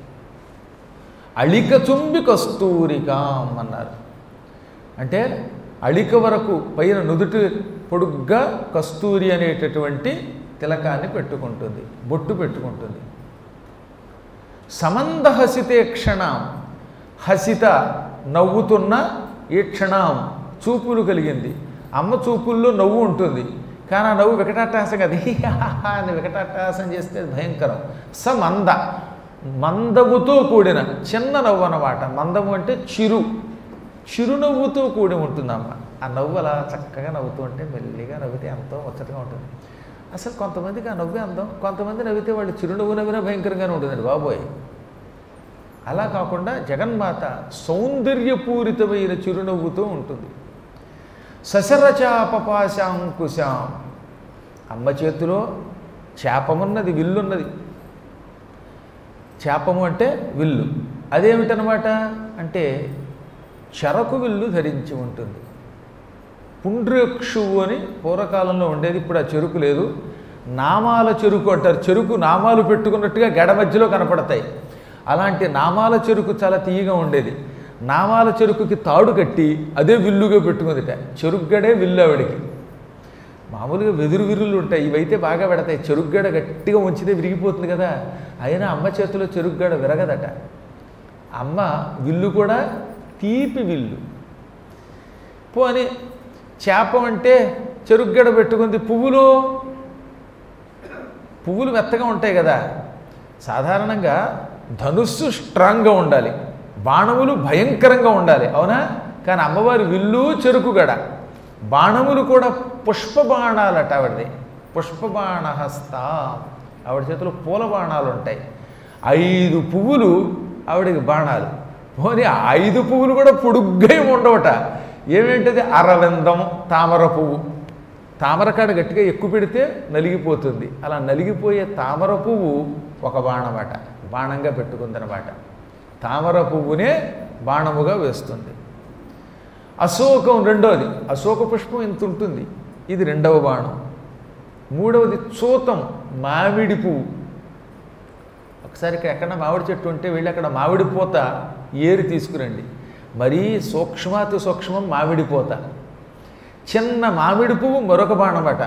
అళిక చుంబి కస్తూరికాం అన్నారు అంటే అళిక వరకు పైన నుదుటి పొడుగ్గా కస్తూరి అనేటటువంటి తిలకాన్ని పెట్టుకుంటుంది బొట్టు పెట్టుకుంటుంది సమంద హసితే క్షణం హసిత నవ్వుతున్న ఈ క్షణం చూపులు కలిగింది అమ్మ చూపుల్లో నవ్వు ఉంటుంది కానీ ఆ నవ్వు వికటాట్టాసం కదా హిహాహా అని వికటాట్టాసం చేస్తే అది భయంకరం స మంద మందముతో కూడిన చిన్న నవ్వు అన్నమాట మందము అంటే చిరు చిరునవ్వుతో కూడి ఉంటుంది అమ్మ ఆ నవ్వు అలా చక్కగా నవ్వుతూ ఉంటే మెల్లిగా నవ్వితే ఎంతో ముచ్చటగా ఉంటుంది అసలు కొంతమందికి ఆ నవ్వే అందం కొంతమంది నవ్వితే వాళ్ళు చిరునవ్వు నవ్వినా భయంకరంగానే ఉంటుందండి బాబోయ్ అలా కాకుండా జగన్మాత సౌందర్యపూరితమైన చిరునవ్వుతో ఉంటుంది సశరచాపపాశాంకుశాం అమ్మ చేతిలో చేపమున్నది విల్లున్నది చేపము అంటే విల్లు అదేమిటనమాట అంటే చెరకు విల్లు ధరించి ఉంటుంది పుండ్రక్షువు అని పూర్వకాలంలో ఉండేది ఇప్పుడు ఆ చెరుకు లేదు నామాల చెరుకు అంటారు చెరుకు నామాలు పెట్టుకున్నట్టుగా గెడ మధ్యలో కనపడతాయి అలాంటి నామాల చెరుకు చాలా తీయగా ఉండేది నామాల చెరుకుకి తాడు కట్టి అదే విల్లుగా పెట్టుకుందిట చెరుగ్గడే విల్లు ఆవిడికి మామూలుగా వెదురు విరులు ఉంటాయి ఇవైతే బాగా పెడతాయి చెరుగ్గడ గట్టిగా ఉంచితే విరిగిపోతుంది కదా అయినా అమ్మ చేతిలో చెరుగ్గడ విరగదట అమ్మ విల్లు కూడా తీపి విల్లు పోని చేప అంటే చెరుగ్గడ పెట్టుకుంది పువ్వులు పువ్వులు మెత్తగా ఉంటాయి కదా సాధారణంగా ధనుస్సు స్ట్రాంగ్గా ఉండాలి బాణములు భయంకరంగా ఉండాలి అవునా కానీ అమ్మవారి విల్లు చెరుకుగడ బాణములు కూడా పుష్ప బాణాలట ఆవిడది పుష్ప బాణహస్త ఆవిడ చేతిలో పూల బాణాలు ఉంటాయి ఐదు పువ్వులు ఆవిడకి బాణాలు పోనీ ఆ ఐదు పువ్వులు కూడా పొడుగ్గా ఏమి ఉండవట ఏమేంటది అరవిందం తామర పువ్వు తామరకాడ గట్టిగా ఎక్కువ పెడితే నలిగిపోతుంది అలా నలిగిపోయే తామర పువ్వు ఒక బాణమట బాణంగా పెట్టుకుందనమాట తామర పువ్వునే బాణముగా వేస్తుంది అశోకం రెండవది అశోక పుష్పం ఇంత ఉంటుంది ఇది రెండవ బాణం మూడవది చూతం మామిడి పువ్వు ఒకసారి ఇక్కడ ఎక్కడ మామిడి చెట్టు ఉంటే వెళ్ళి అక్కడ మామిడి పూత ఏరి తీసుకురండి మరీ సూక్ష్మాతి సూక్ష్మం మామిడి పూత చిన్న మామిడి పువ్వు మరొక బాణమట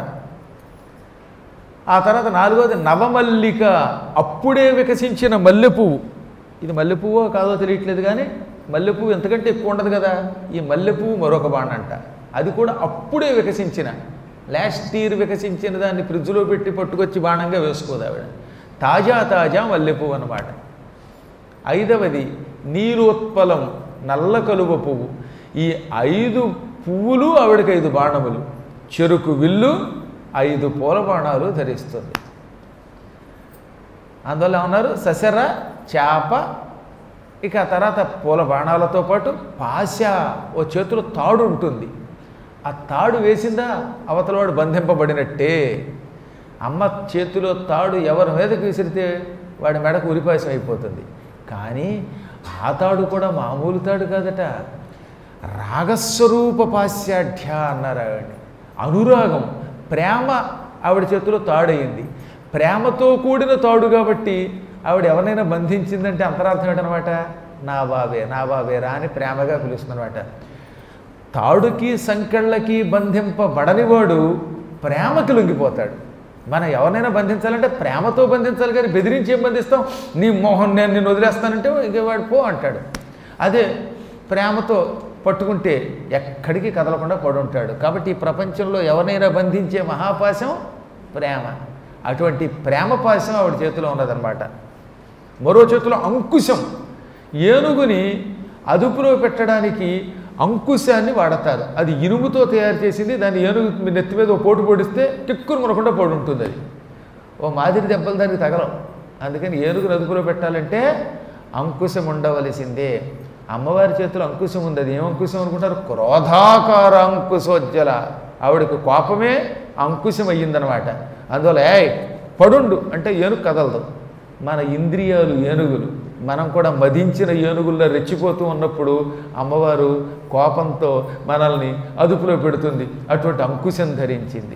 ఆ తర్వాత నాలుగోది నవమల్లిక అప్పుడే వికసించిన మల్లెపువ్వు ఇది మల్లెపువ్వో కాదో తెలియట్లేదు కానీ మల్లెపువ్వు ఎంతకంటే ఎక్కువ ఉండదు కదా ఈ మల్లెపువ్వు మరొక బాణ అంట అది కూడా అప్పుడే వికసించిన లాస్ట్ ఇయర్ వికసించిన దాన్ని ఫ్రిడ్జ్లో పెట్టి పట్టుకొచ్చి బాణంగా వేసుకోదు ఆవిడ తాజా తాజా మల్లెపువ్వు అన్నమాట ఐదవది నీలోత్పలం నల్ల కలువ పువ్వు ఈ ఐదు పువ్వులు ఆవిడకి ఐదు బాణములు చెరుకు విల్లు ఐదు పూల బాణాలు ధరిస్తుంది అందువల్ల ఏమన్నారు ససర చేప ఇక ఆ తర్వాత పూల బాణాలతో పాటు పాశ ఓ చేతిలో తాడు ఉంటుంది ఆ తాడు వేసిందా అవతలవాడు బంధింపబడినట్టే అమ్మ చేతిలో తాడు ఎవరి మీదకి విసిరితే వాడి మెడకు ఉరిపాయసం అయిపోతుంది కానీ ఆ తాడు కూడా మామూలు తాడు కాదట రాగస్వరూప పాశ్చాఢ్య అన్నారు ఆవిడ అనురాగం ప్రేమ ఆవిడ చేతిలో తాడయింది ప్రేమతో కూడిన తాడు కాబట్టి ఆవిడ ఎవరినైనా బంధించిందంటే అంతరార్థం ఏంటనమాట నా బాబే నా బాబే రా అని ప్రేమగా పిలుస్తుందన్నమాట తాడుకి సంకెళ్ళకి బంధింపబడనివాడు ప్రేమకి లొంగిపోతాడు మనం ఎవరినైనా బంధించాలంటే ప్రేమతో బంధించాలి కానీ బెదిరించి ఏం బంధిస్తాం నీ మోహన్ నేను నిన్ను వదిలేస్తానంటే ఇంక వాడు పో అంటాడు అదే ప్రేమతో పట్టుకుంటే ఎక్కడికి కదలకుండా పడుంటాడు కాబట్టి ఈ ప్రపంచంలో ఎవరినైనా బంధించే మహాపాశం ప్రేమ అటువంటి ప్రేమ పాశం ఆవిడ చేతిలో ఉన్నదన్నమాట మరో చేతిలో అంకుశం ఏనుగుని అదుపులో పెట్టడానికి అంకుశాన్ని వాడతారు అది ఇనుముతో తయారు చేసింది దాన్ని ఏనుగు నెత్తి మీద ఓ పోటు పొడిస్తే టిక్కును మనకుండా పడి ఉంటుంది అది ఓ మాదిరి దెబ్బలు దానికి తగలం అందుకని ఏనుగుని అదుపులో పెట్టాలంటే అంకుశం ఉండవలసిందే అమ్మవారి చేతిలో అంకుశం ఉంది అది ఏం అంకుశం అనుకుంటారు క్రోధాకార అంకుశోజ్జల ఆవిడకి కోపమే అంకుశం అయ్యిందనమాట అందువల్ల ఏ పడుండు అంటే ఏనుగు కదలదు మన ఇంద్రియాలు ఏనుగులు మనం కూడా మదించిన ఏనుగుల్లో రెచ్చిపోతూ ఉన్నప్పుడు అమ్మవారు కోపంతో మనల్ని అదుపులో పెడుతుంది అటువంటి అంకుశం ధరించింది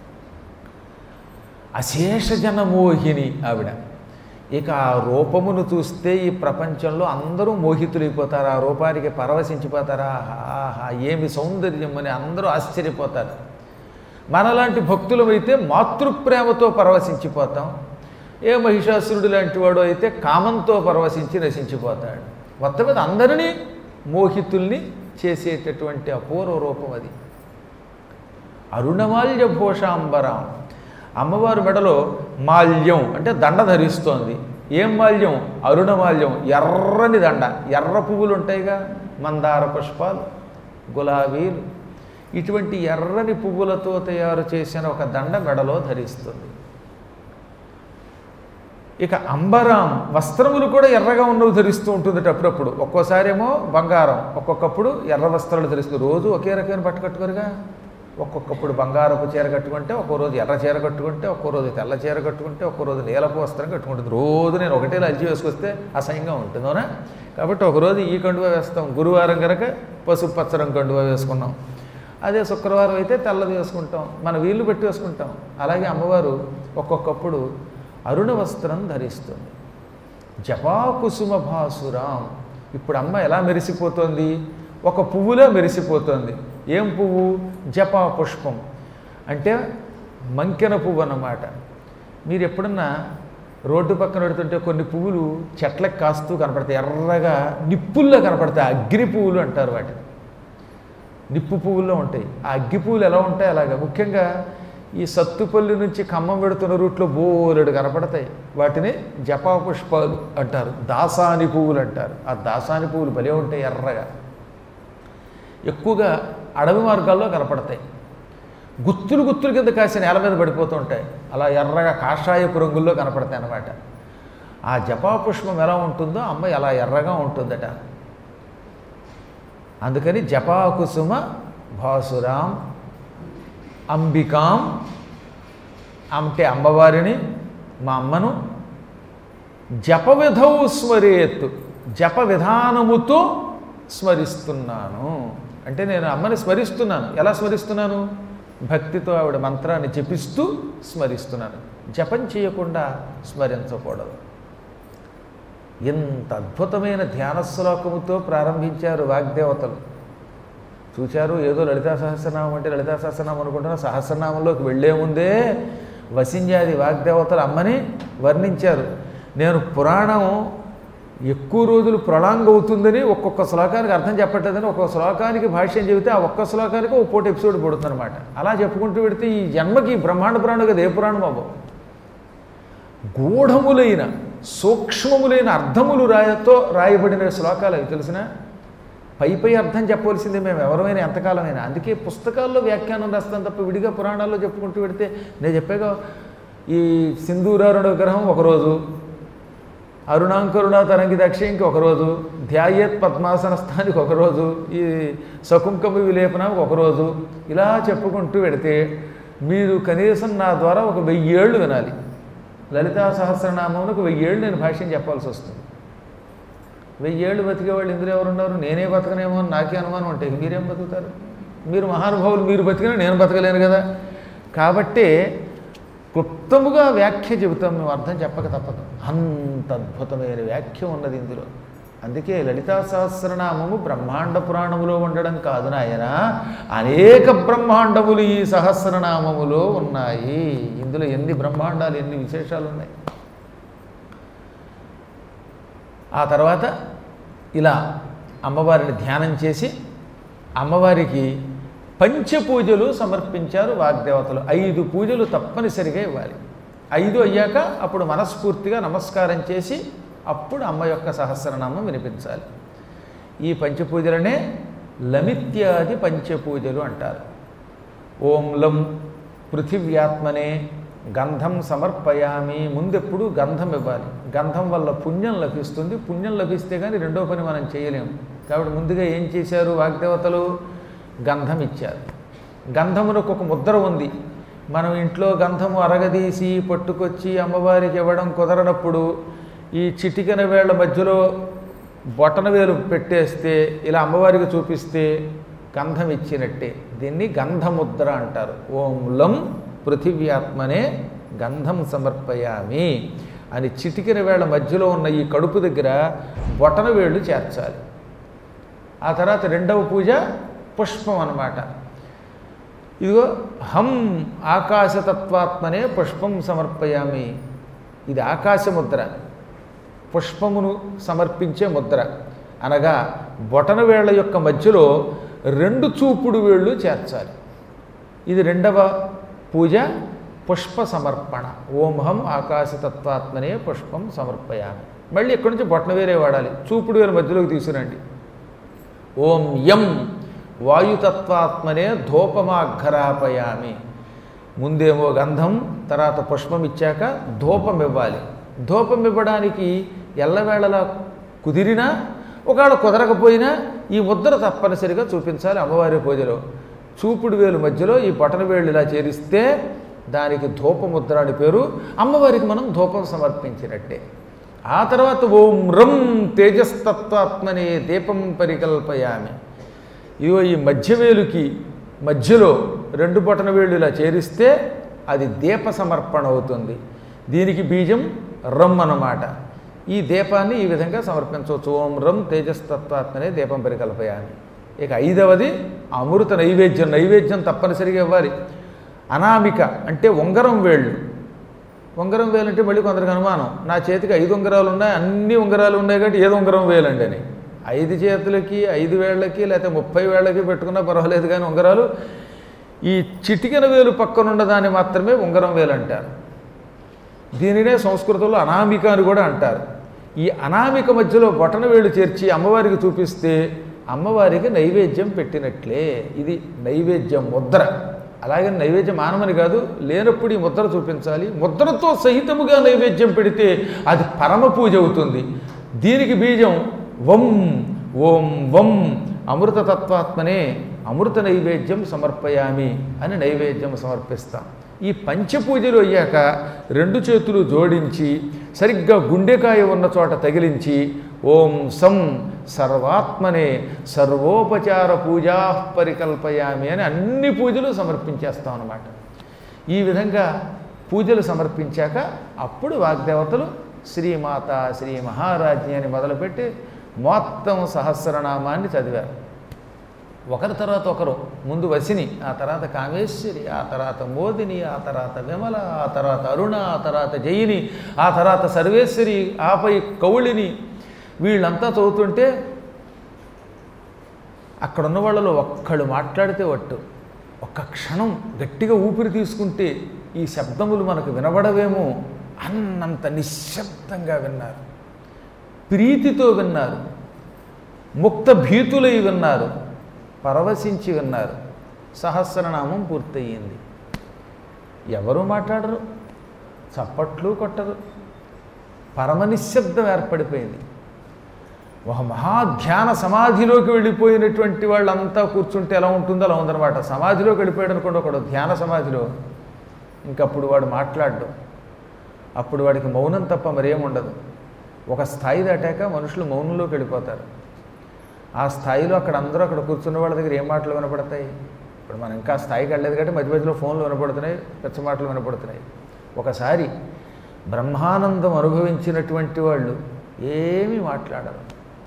అశేష జనమోహిని ఆవిడ ఇక ఆ రూపమును చూస్తే ఈ ప్రపంచంలో అందరూ మోహితులైపోతారు ఆ రూపానికి పరవశించిపోతారా ఆహా ఏమి సౌందర్యం అని అందరూ ఆశ్చర్యపోతారు మనలాంటి భక్తులమైతే మాతృప్రేమతో పరవశించిపోతాం ఏ మహిషాసురుడు లాంటి వాడు అయితే కామంతో పరవశించి నశించిపోతాడు మొత్తం మీద అందరినీ మోహితుల్ని చేసేటటువంటి అపూర్వ రూపం అది అరుణమాల్య భూషాంబరాం అమ్మవారి మెడలో మాల్యం అంటే దండ ధరిస్తోంది ఏం మాల్యం అరుణమాల్యం ఎర్రని దండ ఎర్ర పువ్వులు ఉంటాయిగా మందార పుష్పాలు గులాబీలు ఇటువంటి ఎర్రని పువ్వులతో తయారు చేసిన ఒక దండ మెడలో ధరిస్తుంది ఇక అంబరాం వస్త్రములు కూడా ఎర్రగా ఉన్నవి ధరిస్తూ ఉంటుంది అప్పుడప్పుడు ఒక్కోసారేమో బంగారం ఒక్కొక్కప్పుడు ఎర్ర వస్త్రాలు ధరిస్తుంది రోజు ఒకే రకమైన బట్ట కట్టుకోరుగా ఒక్కొక్కప్పుడు బంగారపు చీర కట్టుకుంటే ఒక్కో రోజు ఎర్ర చీర కట్టుకుంటే ఒక్కో రోజు తెల్ల చీర కట్టుకుంటే ఒక్కో రోజు నీలపు వస్త్రం కట్టుకుంటుంది రోజు నేను ఒకటే అజ్జి వేసుకొస్తే అసహ్యంగా ఉంటుంది అవునా కాబట్టి ఒకరోజు ఈ కండువ వేస్తాం గురువారం కనుక పసుపు పచ్చరం కండువ వేసుకున్నాం అదే శుక్రవారం అయితే తెల్లది వేసుకుంటాం మన వీళ్ళు పెట్టి వేసుకుంటాం అలాగే అమ్మవారు ఒక్కొక్కప్పుడు అరుణ వస్త్రం ధరిస్తుంది జపాకుసుమ భాసురాం ఇప్పుడు అమ్మ ఎలా మెరిసిపోతోంది ఒక పువ్వులో మెరిసిపోతోంది ఏం పువ్వు జపా పుష్పం అంటే మంకెన పువ్వు అన్నమాట మీరు ఎప్పుడన్నా రోడ్డు పక్కన పెడుతుంటే కొన్ని పువ్వులు చెట్లకు కాస్తూ కనపడతాయి ఎర్రగా నిప్పుల్లో కనపడతాయి అగ్ని పువ్వులు అంటారు వాటిని నిప్పు పువ్వుల్లో ఉంటాయి ఆ అగ్గి పువ్వులు ఎలా ఉంటాయి అలాగా ముఖ్యంగా ఈ సత్తుపల్లి నుంచి ఖమ్మం పెడుతున్న రూట్లో బోలెడు కనపడతాయి వాటిని జపా పుష్పాలు అంటారు దాసాని పువ్వులు అంటారు ఆ దాసాని పువ్వులు భలే ఉంటాయి ఎర్రగా ఎక్కువగా అడవి మార్గాల్లో కనపడతాయి గుత్తులు గుత్తులు కింద కాసి నేల మీద పడిపోతూ ఉంటాయి అలా ఎర్రగా కాషాయపు రంగుల్లో కనపడతాయి అన్నమాట ఆ జపా పుష్పం ఎలా ఉంటుందో అమ్మ ఎలా ఎర్రగా ఉంటుందట అందుకని జపాకుసుమ భాసురాం అంబికాం అంటే అమ్మవారిని మా అమ్మను జప విధౌ స్మరేత్ జప విధానముతో స్మరిస్తున్నాను అంటే నేను అమ్మని స్మరిస్తున్నాను ఎలా స్మరిస్తున్నాను భక్తితో ఆవిడ మంత్రాన్ని జపిస్తూ స్మరిస్తున్నాను జపం చేయకుండా స్మరించకూడదు ఎంత అద్భుతమైన ధ్యాన శ్లోకముతో ప్రారంభించారు వాగ్దేవతలు చూచారు ఏదో లలితా సహస్రనామం అంటే లలితా సహస్రనామం అనుకుంటున్నా సహస్రనామంలోకి వెళ్లే ముందే వసింజాది వాగ్దేవతలు అమ్మని వర్ణించారు నేను పురాణం ఎక్కువ రోజులు ప్రొలాంగ్ అవుతుందని ఒక్కొక్క శ్లోకానికి అర్థం చెప్పట్లేదని ఒక్కొక్క శ్లోకానికి భాష్యం చెబితే ఆ ఒక్క శ్లోకానికి ఒక పూట ఎపిసోడ్ పడుతుంది అనమాట అలా చెప్పుకుంటూ పెడితే ఈ జన్మకి ఈ బ్రహ్మాండ పురాణం కదా ఏ పురాణం అవ్వవు గూఢములైన సూక్ష్మములైన అర్థములు రాయతో రాయబడిన శ్లోకాలు అవి తెలిసిన పై పై అర్థం చెప్పవలసింది మేము ఎవరమైనా ఎంతకాలమైనా అందుకే పుస్తకాల్లో వ్యాఖ్యానం రాస్తాం తప్ప విడిగా పురాణాల్లో చెప్పుకుంటూ పెడితే నేను చెప్పాగా ఈ సింధూరారుణ విగ్రహం ఒకరోజు అరుణాంకరుణ తరంగి దక్షిణకి ఒకరోజు ధ్యాయేత్ పద్మాసన స్థానికి ఒకరోజు ఈ సకుంకమ విలేపనానికి ఒకరోజు ఇలా చెప్పుకుంటూ పెడితే మీరు కనీసం నా ద్వారా ఒక వెయ్యి ఏళ్ళు వినాలి లలితా సహస్రనామమునకు వెయ్యేళ్ళు నేను భాష్యం చెప్పాల్సి వస్తుంది వెయ్యేళ్ళు బతికేవాళ్ళు ఇందులో ఎవరున్నారు నేనే బతకనేమో అని నాకే అనుమానం ఉంటాయి మీరేం బతుకుతారు మీరు మహానుభావులు మీరు బతికినా నేను బతకలేను కదా కాబట్టి క్లుప్తముగా వ్యాఖ్య చెబుతాం మేము అర్థం చెప్పక తప్పదు అంత అద్భుతమైన వ్యాఖ్య ఉన్నది ఇందులో అందుకే లలితా సహస్రనామము బ్రహ్మాండ పురాణములో ఉండడం కాదు నాయన అనేక బ్రహ్మాండములు ఈ సహస్రనామములో ఉన్నాయి ఇందులో ఎన్ని బ్రహ్మాండాలు ఎన్ని విశేషాలు ఉన్నాయి ఆ తర్వాత ఇలా అమ్మవారిని ధ్యానం చేసి అమ్మవారికి పంచపూజలు సమర్పించారు వాగ్దేవతలు ఐదు పూజలు తప్పనిసరిగా ఇవ్వాలి ఐదు అయ్యాక అప్పుడు మనస్ఫూర్తిగా నమస్కారం చేసి అప్పుడు అమ్మ యొక్క సహస్రనామం వినిపించాలి ఈ పంచపూజలనే లమిత్యాది పంచపూజలు అంటారు ఓం లం పృథివ్యాత్మనే గంధం సమర్పయామి ముందెప్పుడు గంధం ఇవ్వాలి గంధం వల్ల పుణ్యం లభిస్తుంది పుణ్యం లభిస్తే కానీ రెండో పని మనం చేయలేము కాబట్టి ముందుగా ఏం చేశారు వాగ్దేవతలు గంధం ఇచ్చారు గంధమునకు ఒక ముద్ర ఉంది మనం ఇంట్లో గంధము అరగదీసి పట్టుకొచ్చి అమ్మవారికి ఇవ్వడం కుదరనప్పుడు ఈ చిటికెన వేళ్ల మధ్యలో బొటన వేలు పెట్టేస్తే ఇలా అమ్మవారికి చూపిస్తే గంధం ఇచ్చినట్టే దీన్ని గంధముద్ర అంటారు ఓం లం పృథివ్యాత్మనే గంధం సమర్పయామి అని చిటికెన వేళ్ల మధ్యలో ఉన్న ఈ కడుపు దగ్గర బొటన వేళ్ళు చేర్చాలి ఆ తర్వాత రెండవ పూజ పుష్పం అన్నమాట ఇదిగో హం ఆకాశతత్వాత్మనే పుష్పం సమర్పయామి ఇది ఆకాశముద్ర పుష్పమును సమర్పించే ముద్ర అనగా బొటన వేళ్ల యొక్క మధ్యలో రెండు చూపుడు వేళ్ళు చేర్చాలి ఇది రెండవ పూజ పుష్ప సమర్పణ ఓం హం ఆకాశతత్వాత్మనే పుష్పం సమర్పయామి మళ్ళీ ఇక్కడి నుంచి బొటన వేరే వాడాలి చూపుడు వేల మధ్యలోకి తీసుకురండి ఓం యం వాయుతత్వాత్మనే ధూపమాఘరాపయామి ముందేమో గంధం తర్వాత పుష్పం ఇచ్చాక ధూపం ఇవ్వాలి ధూపం ఇవ్వడానికి ఎల్లవేళలా కుదిరినా ఒకవేళ కుదరకపోయినా ఈ ముద్ర తప్పనిసరిగా చూపించాలి అమ్మవారి పూజలో చూపుడు వేలు మధ్యలో ఈ బొటన వేళ్ళు ఇలా చేరిస్తే దానికి ధూపముద్ర అని పేరు అమ్మవారికి మనం ధూపం సమర్పించినట్టే ఆ తర్వాత ఓం రం తేజస్తత్వాత్మనే దీపం పరికల్పయామి ఇదిగో ఈ మధ్యవేలుకి మధ్యలో రెండు బొటన వేళ్ళు ఇలా చేరిస్తే అది దీప సమర్పణ అవుతుంది దీనికి బీజం రమ్ అన్నమాట ఈ దీపాన్ని ఈ విధంగా సమర్పించవచ్చు ఓం రం తేజస్తత్వాత్మనే దీపం పరికల్పయామి ఇక ఐదవది అమృత నైవేద్యం నైవేద్యం తప్పనిసరిగా ఇవ్వాలి అనామిక అంటే ఉంగరం వేళ్ళు ఉంగరం వేలు అంటే మళ్ళీ కొందరికి అనుమానం నా చేతికి ఐదు ఉంగరాలు ఉన్నాయి అన్ని ఉంగరాలు ఉన్నాయి కాబట్టి ఏది ఉంగరం వేలండి అని ఐదు చేతులకి ఐదు వేళ్ళకి లేకపోతే ముప్పై వేళ్ళకి పెట్టుకున్నా పర్వాలేదు కానీ ఉంగరాలు ఈ చిటికెన వేలు పక్కనున్న దాన్ని మాత్రమే ఉంగరం వేలు అంటారు దీనినే సంస్కృతంలో అనామిక అని కూడా అంటారు ఈ అనామిక మధ్యలో బొటన వేలు చేర్చి అమ్మవారికి చూపిస్తే అమ్మవారికి నైవేద్యం పెట్టినట్లే ఇది నైవేద్యం ముద్ర అలాగే నైవేద్యం మానమని కాదు లేనప్పుడు ఈ ముద్ర చూపించాలి ముద్రతో సహితముగా నైవేద్యం పెడితే అది పరమ పూజ అవుతుంది దీనికి బీజం వం ఓం వం అమృతతత్వాత్మనే అమృత నైవేద్యం సమర్పయామి అని నైవేద్యం సమర్పిస్తాం ఈ పంచపూజలు అయ్యాక రెండు చేతులు జోడించి సరిగ్గా గుండెకాయ ఉన్న చోట తగిలించి ఓం సం సర్వాత్మనే సర్వోపచార పూజా పరికల్పయామి అని అన్ని పూజలు సమర్పించేస్తాం అన్నమాట ఈ విధంగా పూజలు సమర్పించాక అప్పుడు వాగ్దేవతలు శ్రీమాత శ్రీ మహారాజ్ఞి అని మొదలుపెట్టి మొత్తం సహస్రనామాన్ని చదివారు ఒకరి తర్వాత ఒకరు ముందు వసిని ఆ తర్వాత కామేశ్వరి ఆ తర్వాత మోదిని ఆ తర్వాత విమల ఆ తర్వాత అరుణ ఆ తర్వాత జయిని ఆ తర్వాత సర్వేశ్వరి ఆపై కౌళిని వీళ్ళంతా చదువుతుంటే అక్కడ ఉన్న వాళ్ళలో ఒక్కళ్ళు మాట్లాడితే ఒట్టు ఒక్క క్షణం గట్టిగా ఊపిరి తీసుకుంటే ఈ శబ్దములు మనకు వినబడవేమో అన్నంత నిశ్శబ్దంగా విన్నారు ప్రీతితో విన్నారు ముక్త భీతులై విన్నారు పరవశించి విన్నారు సహస్రనామం పూర్తయింది ఎవరు మాట్లాడరు చప్పట్లు కొట్టరు పరమ నిశ్శబ్దం ఏర్పడిపోయింది ఒక మహాధ్యాన సమాధిలోకి వెళ్ళిపోయినటువంటి వాళ్ళంతా కూర్చుంటే ఎలా ఉంటుందో అలా ఉందన్నమాట సమాధిలోకి వెళ్ళిపోయాడు అనుకోండి ఒకడు ధ్యాన సమాధిలో ఇంకప్పుడు వాడు మాట్లాడు అప్పుడు వాడికి మౌనం తప్ప మరేం ఉండదు ఒక స్థాయి దాటాక మనుషులు మౌనంలోకి వెళ్ళిపోతారు ఆ స్థాయిలో అక్కడ అందరూ అక్కడ కూర్చున్న వాళ్ళ దగ్గర ఏం మాటలు వినపడతాయి ఇప్పుడు మనం ఇంకా ఆ స్థాయికి వెళ్ళలేదు కాబట్టి మధ్య మధ్యలో ఫోన్లు వినపడుతున్నాయి పెచ్చ మాటలు వినపడుతున్నాయి ఒకసారి బ్రహ్మానందం అనుభవించినటువంటి వాళ్ళు ఏమీ మాట్లాడరు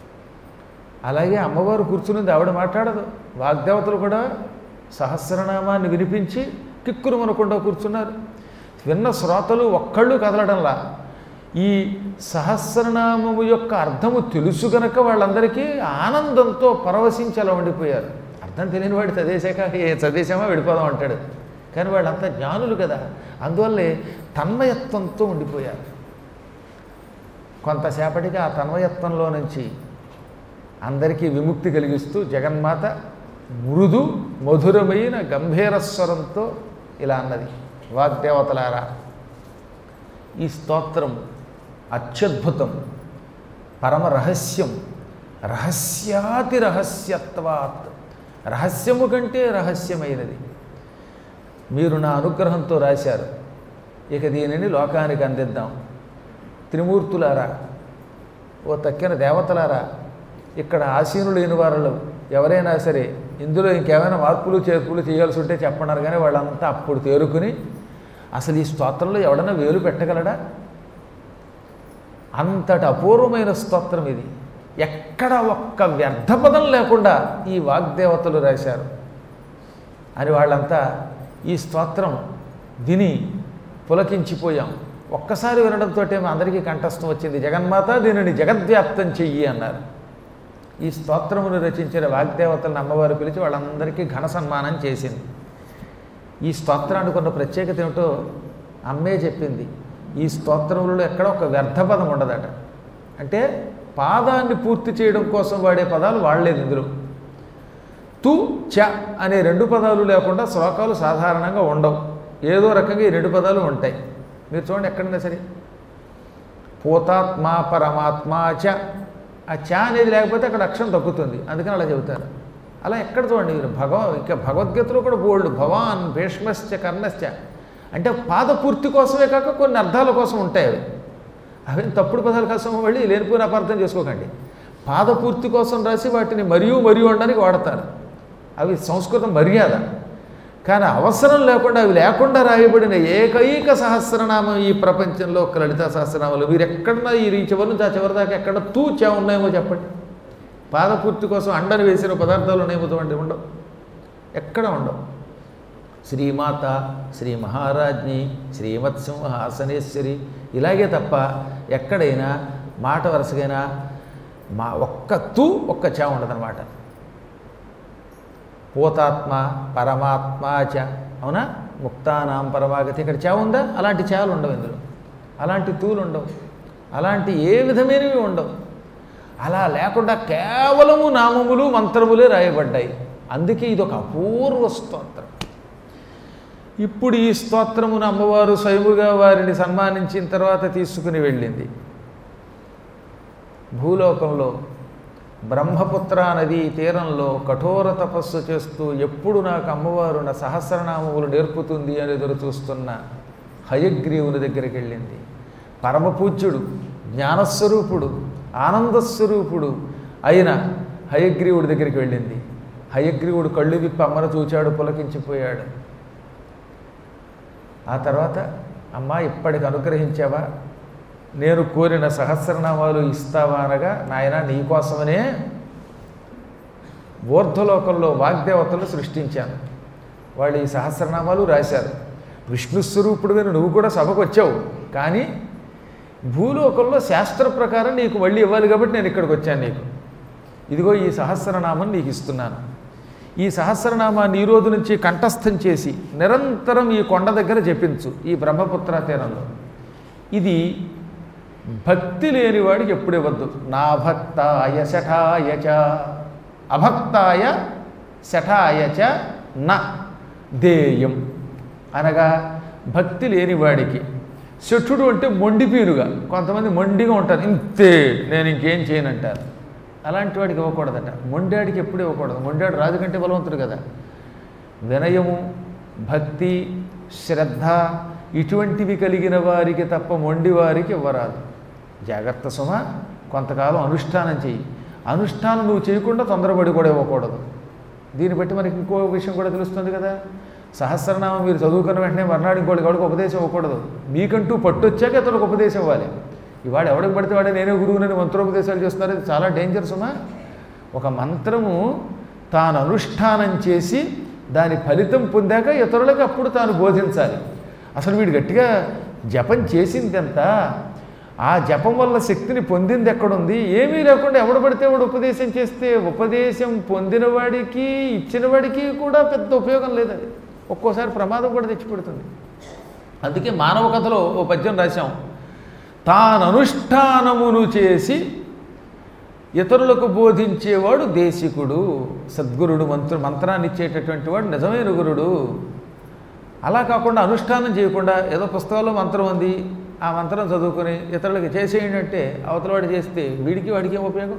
అలాగే అమ్మవారు కూర్చున్నది ఆవిడ మాట్లాడదు వాగ్దేవతలు కూడా సహస్రనామాన్ని వినిపించి కిక్కురు మనకుండా కూర్చున్నారు విన్న శ్రోతలు ఒక్కళ్ళు కదలడంలా ఈ సహస్రనామము యొక్క అర్థము తెలుసు గనక వాళ్ళందరికీ ఆనందంతో పరవశించి అలా ఉండిపోయారు అర్థం తెలియని వాడు చదివేశాక ఏ చదివేశామా వెళ్ళిపోదాం అంటాడు కానీ వాళ్ళంతా జ్ఞానులు కదా అందువల్లే తన్మయత్వంతో ఉండిపోయారు కొంతసేపటికి ఆ తన్మయత్వంలో నుంచి అందరికీ విముక్తి కలిగిస్తూ జగన్మాత మృదు మధురమైన గంభీర స్వరంతో ఇలా అన్నది వాగ్దేవతలారా ఈ స్తోత్రం అత్యద్భుతం పరమ రహస్యం రహస్యాతి రహస్యత్వాత్ రహస్యము కంటే రహస్యమైనది మీరు నా అనుగ్రహంతో రాశారు ఇక దీనిని లోకానికి అందిద్దాం త్రిమూర్తులారా ఓ తక్కిన దేవతలారా ఇక్కడ ఆసీనులైన వారు ఎవరైనా సరే ఇందులో ఇంకేమైనా మార్పులు చేర్పులు చేయాల్సి ఉంటే చెప్పన్నారు కానీ వాళ్ళంతా అప్పుడు తేరుకుని అసలు ఈ స్తోత్రంలో ఎవడన్నా వేలు పెట్టగలడా అంతటి అపూర్వమైన స్తోత్రం ఇది ఎక్కడ ఒక్క వ్యర్థపదం లేకుండా ఈ వాగ్దేవతలు రాశారు అని వాళ్ళంతా ఈ స్తోత్రం విని పులకించిపోయాం ఒక్కసారి వినడంతో అందరికీ కంఠస్థం వచ్చింది జగన్మాత దీనిని జగద్వ్యాప్తం చెయ్యి అన్నారు ఈ స్తోత్రమును రచించిన వాగ్దేవతలను అమ్మవారు పిలిచి వాళ్ళందరికీ ఘన సన్మానం చేసింది ఈ స్తోత్రానికి ఉన్న ప్రత్యేకత ఏమిటో అమ్మే చెప్పింది ఈ స్తోత్రములలో ఎక్కడ ఒక వ్యర్థపదం ఉండదట అంటే పాదాన్ని పూర్తి చేయడం కోసం వాడే పదాలు వాడలేదు ఇందులో తు చ అనే రెండు పదాలు లేకుండా శ్లోకాలు సాధారణంగా ఉండవు ఏదో రకంగా ఈ రెండు పదాలు ఉంటాయి మీరు చూడండి ఎక్కడైనా సరే పూతాత్మ పరమాత్మ చ ఆ చ అనేది లేకపోతే అక్కడ అక్షరం తగ్గుతుంది అందుకని అలా చెబుతారు అలా ఎక్కడ చూడండి మీరు భగవ ఇంకా భగవద్గీతలో కూడా బోల్డ్ భవాన్ భీష్మశ్చ కర్ణశ్చ అంటే పాదపూర్తి కోసమే కాక కొన్ని అర్థాల కోసం ఉంటాయి అవి అవి తప్పుడు పదాల కోసం వెళ్ళి లేనిపోయిన అపార్థం చేసుకోకండి పాదపూర్తి కోసం రాసి వాటిని మరియు మరియు అనడానికి వాడతారు అవి సంస్కృతం మర్యాద కానీ అవసరం లేకుండా అవి లేకుండా రాయబడిన ఏకైక సహస్రనామం ఈ ప్రపంచంలో ఒక లలితా సహస్రనామాలు మీరు ఎక్కడన్నా ఈ ఈ చివరి నుంచి ఆ చివరి దాకా ఎక్కడ తూచా ఉన్నాయేమో చెప్పండి పాదపూర్తి కోసం అండని వేసిన పదార్థాలు ఉన్నాయేమో చూడండి ఉండవు ఎక్కడ ఉండవు శ్రీమాత శ్రీ మహారాజ్ని శ్రీమత్సింహాసనేశ్వరి ఇలాగే తప్ప ఎక్కడైనా మాట వరుసగైనా మా ఒక్క తూ ఒక్క చా ఉండదన్నమాట పూతాత్మ పరమాత్మ చ అవునా ముక్తానాం పరమాగతి ఇక్కడ చా ఉందా అలాంటి చాలు ఉండవు ఇందులో అలాంటి తూలు ఉండవు అలాంటి ఏ విధమైనవి ఉండవు అలా లేకుండా కేవలము నామములు మంత్రములే రాయబడ్డాయి అందుకే ఇది ఒక అపూర్వ స్తోత్రం ఇప్పుడు ఈ స్తోత్రమును అమ్మవారు స్వయముగా వారిని సన్మానించిన తర్వాత తీసుకుని వెళ్ళింది భూలోకంలో బ్రహ్మపుత్ర నదీ తీరంలో కఠోర తపస్సు చేస్తూ ఎప్పుడు నాకు అమ్మవారు నా సహస్రనామములు నేర్పుతుంది అని ఎదురు చూస్తున్న హయగ్రీవుని దగ్గరికి వెళ్ళింది పరమపూజ్యుడు జ్ఞానస్వరూపుడు ఆనందస్వరూపుడు అయిన హయగ్రీవుడి దగ్గరికి వెళ్ళింది హయగ్రీవుడు కళ్ళు విప్పి అమ్మను చూచాడు పులకించిపోయాడు ఆ తర్వాత అమ్మా ఇప్పటికి అనుగ్రహించావా నేను కోరిన సహస్రనామాలు ఇస్తావా అనగా నాయన నీకోసమనే ఊర్ధ్వలోకంలో వాగ్దేవతలు సృష్టించాను వాళ్ళు ఈ సహస్రనామాలు రాశారు విష్ణు స్వరూపుడుగా నువ్వు కూడా సభకు వచ్చావు కానీ భూలోకంలో శాస్త్ర ప్రకారం నీకు మళ్ళీ ఇవ్వాలి కాబట్టి నేను ఇక్కడికి వచ్చాను నీకు ఇదిగో ఈ సహస్రనామం నీకు ఇస్తున్నాను ఈ సహస్రనామాన్ని ఈ రోజు నుంచి కంఠస్థం చేసి నిరంతరం ఈ కొండ దగ్గర జపించు ఈ బ్రహ్మపుత్ర తీరంలో ఇది భక్తి లేనివాడికి ఎప్పుడు ఇవ్వద్దు నా భక్తాయ శఠాయ చ అభక్తాయ శఠాయ చ న దేయం అనగా భక్తి లేనివాడికి శఠుడు అంటే మొండిపీరుగా కొంతమంది మొండిగా ఉంటారు ఇంతే నేను ఇంకేం చేయనంటారు అలాంటి వాడికి ఇవ్వకూడదట మొండాడికి ఎప్పుడు ఇవ్వకూడదు మొండాడు రాజు కంటే బలవంతుడు కదా వినయము భక్తి శ్రద్ధ ఇటువంటివి కలిగిన వారికి తప్ప మొండి వారికి ఇవ్వరాదు జాగ్రత్త సుమ కొంతకాలం అనుష్ఠానం చెయ్యి అనుష్ఠానం నువ్వు చేయకుండా తొందరపడి కూడా ఇవ్వకూడదు దీన్ని బట్టి మనకి ఇంకో విషయం కూడా తెలుస్తుంది కదా సహస్రనామం మీరు చదువుకున్న వెంటనే మర్నాడు ఇంకోటి వాడికి ఉపదేశం ఇవ్వకూడదు మీకంటూ పట్టు వచ్చాక ఇతనికి ఉపదేశం ఇవ్వాలి ఇవాడు ఎవడికి పడితే వాడే నేనే గురువునని మంత్రోపదేశాలు చేస్తున్నారు ఇది చాలా డేంజర్ సుమా ఒక మంత్రము తాను అనుష్ఠానం చేసి దాని ఫలితం పొందాక ఇతరులకు అప్పుడు తాను బోధించాలి అసలు వీడు గట్టిగా జపం చేసింది ఎంత ఆ జపం వల్ల శక్తిని పొందింది ఎక్కడుంది ఏమీ లేకుండా ఎవడు పడితే వాడు ఉపదేశం చేస్తే ఉపదేశం పొందిన వాడికి ఇచ్చిన వాడికి కూడా పెద్ద ఉపయోగం లేదు అది ఒక్కోసారి ప్రమాదం కూడా తెచ్చిపెడుతుంది అందుకే మానవ కథలో ఓ పద్యం రాశాం తాను అనుష్ఠానమును చేసి ఇతరులకు బోధించేవాడు దేశికుడు సద్గురుడు మంత్ర మంత్రాన్ని ఇచ్చేటటువంటి వాడు నిజమైన గురుడు అలా కాకుండా అనుష్ఠానం చేయకుండా ఏదో పుస్తకాల్లో మంత్రం ఉంది ఆ మంత్రం చదువుకొని ఇతరులకి చేసేయండి అంటే అవతలవాడు చేస్తే వీడికి వాడికి ఏం ఉపయోగం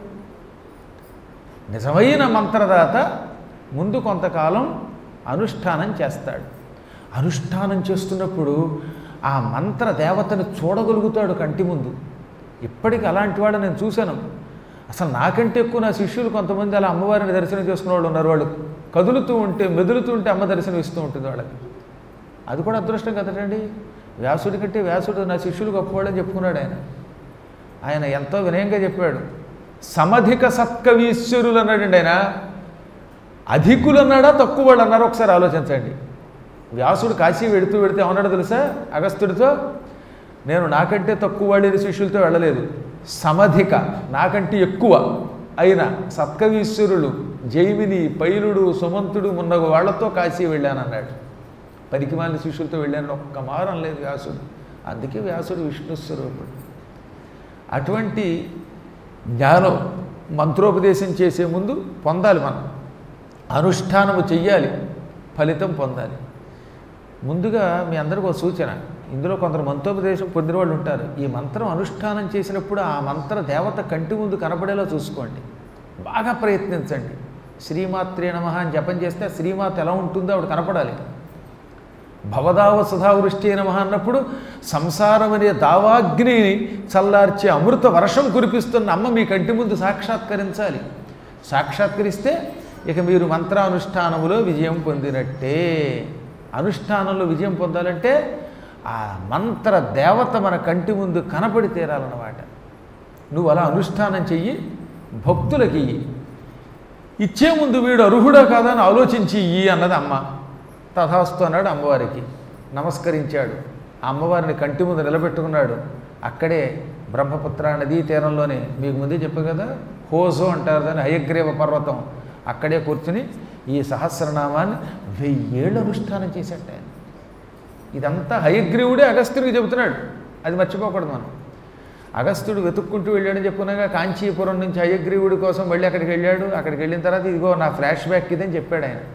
నిజమైన మంత్రదాత ముందు కొంతకాలం అనుష్ఠానం చేస్తాడు అనుష్ఠానం చేస్తున్నప్పుడు ఆ మంత్ర దేవతను చూడగలుగుతాడు కంటి ముందు ఇప్పటికి అలాంటి వాడు నేను చూశాను అసలు నాకంటే ఎక్కువ నా శిష్యులు కొంతమంది అలా అమ్మవారిని దర్శనం చేసుకున్న వాళ్ళు ఉన్నారు వాళ్ళు కదులుతూ ఉంటే మెదులుతూ ఉంటే అమ్మ దర్శనం ఇస్తూ ఉంటుంది వాళ్ళకి అది కూడా అదృష్టం కదటండి వ్యాసుడి కంటే వ్యాసుడు నా శిష్యులు గొప్పవాడని చెప్పుకున్నాడు ఆయన ఆయన ఎంతో వినయంగా చెప్పాడు సమధిక సత్కవీశ్వరులు అన్నాడండి ఆయన అధికులు అన్నాడా తక్కువ వాళ్ళు అన్నారో ఒకసారి ఆలోచించండి వ్యాసుడు కాశీ వెడుతూ వెడితే ఏమన్నాడో తెలుసా అగస్త్యుడితో నేను నాకంటే తక్కువ వాడిన శిష్యులతో వెళ్ళలేదు సమధిక నాకంటే ఎక్కువ అయిన సత్కవీశ్వరులు జైమిని పైలుడు సుమంతుడు మున్న వాళ్ళతో కాశీ వెళ్ళానన్నాడు పరికిమాలిన శిష్యులతో వెళ్ళాను ఒక్క మారం లేదు వ్యాసుడు అందుకే వ్యాసుడు విష్ణు స్వరూపుడు అటువంటి జ్ఞానం మంత్రోపదేశం చేసే ముందు పొందాలి మనం అనుష్ఠానము చెయ్యాలి ఫలితం పొందాలి ముందుగా మీ అందరికీ ఒక సూచన ఇందులో కొందరు మంత్రోపదేశం పొందిన వాళ్ళు ఉంటారు ఈ మంత్రం అనుష్ఠానం చేసినప్పుడు ఆ మంత్ర దేవత కంటి ముందు కనపడేలా చూసుకోండి బాగా ప్రయత్నించండి శ్రీమాత్రే నమ అని జపం చేస్తే ఆ శ్రీమాత ఎలా ఉంటుందో ఆవిడ కనపడాలి భవదావ సుధావృష్టి నమ అన్నప్పుడు సంసారం అనే దావాగ్నిని చల్లార్చే అమృత వర్షం కురిపిస్తున్న అమ్మ మీ కంటి ముందు సాక్షాత్కరించాలి సాక్షాత్కరిస్తే ఇక మీరు మంత్రానుష్ఠానములో విజయం పొందినట్టే అనుష్ఠానంలో విజయం పొందాలంటే ఆ మంత్ర దేవత మన కంటి ముందు కనపడి తీరాలన్నమాట నువ్వు అలా అనుష్ఠానం చెయ్యి భక్తులకి ఇయ్యి ఇచ్చే ముందు వీడు అర్హుడా కాదా అని ఆలోచించి ఇయ్యి అన్నది అమ్మ తథాస్తు అన్నాడు అమ్మవారికి నమస్కరించాడు ఆ అమ్మవారిని కంటి ముందు నిలబెట్టుకున్నాడు అక్కడే బ్రహ్మపుత్ర నదీ తీరంలోనే మీకు ముందే చెప్పాను కదా హోజో అంటారు దాన్ని హయగ్రీవ పర్వతం అక్కడే కూర్చుని ఈ సహస్రనామాన్ని వెయ్యేళ్ళు అనుష్ఠానం చేసేట ఆయన ఇదంతా హయగ్రీవుడే అగస్త్యుడికి చెబుతున్నాడు అది మర్చిపోకూడదు మనం అగస్త్యుడు వెతుక్కుంటూ వెళ్ళాడని చెప్పుకున్నాగా కాంచీపురం నుంచి హయగ్రీవుడి కోసం మళ్ళీ అక్కడికి వెళ్ళాడు అక్కడికి వెళ్ళిన తర్వాత ఇదిగో నా ఫ్లాష్ బ్యాక్ ఇదని చెప్పాడు ఆయన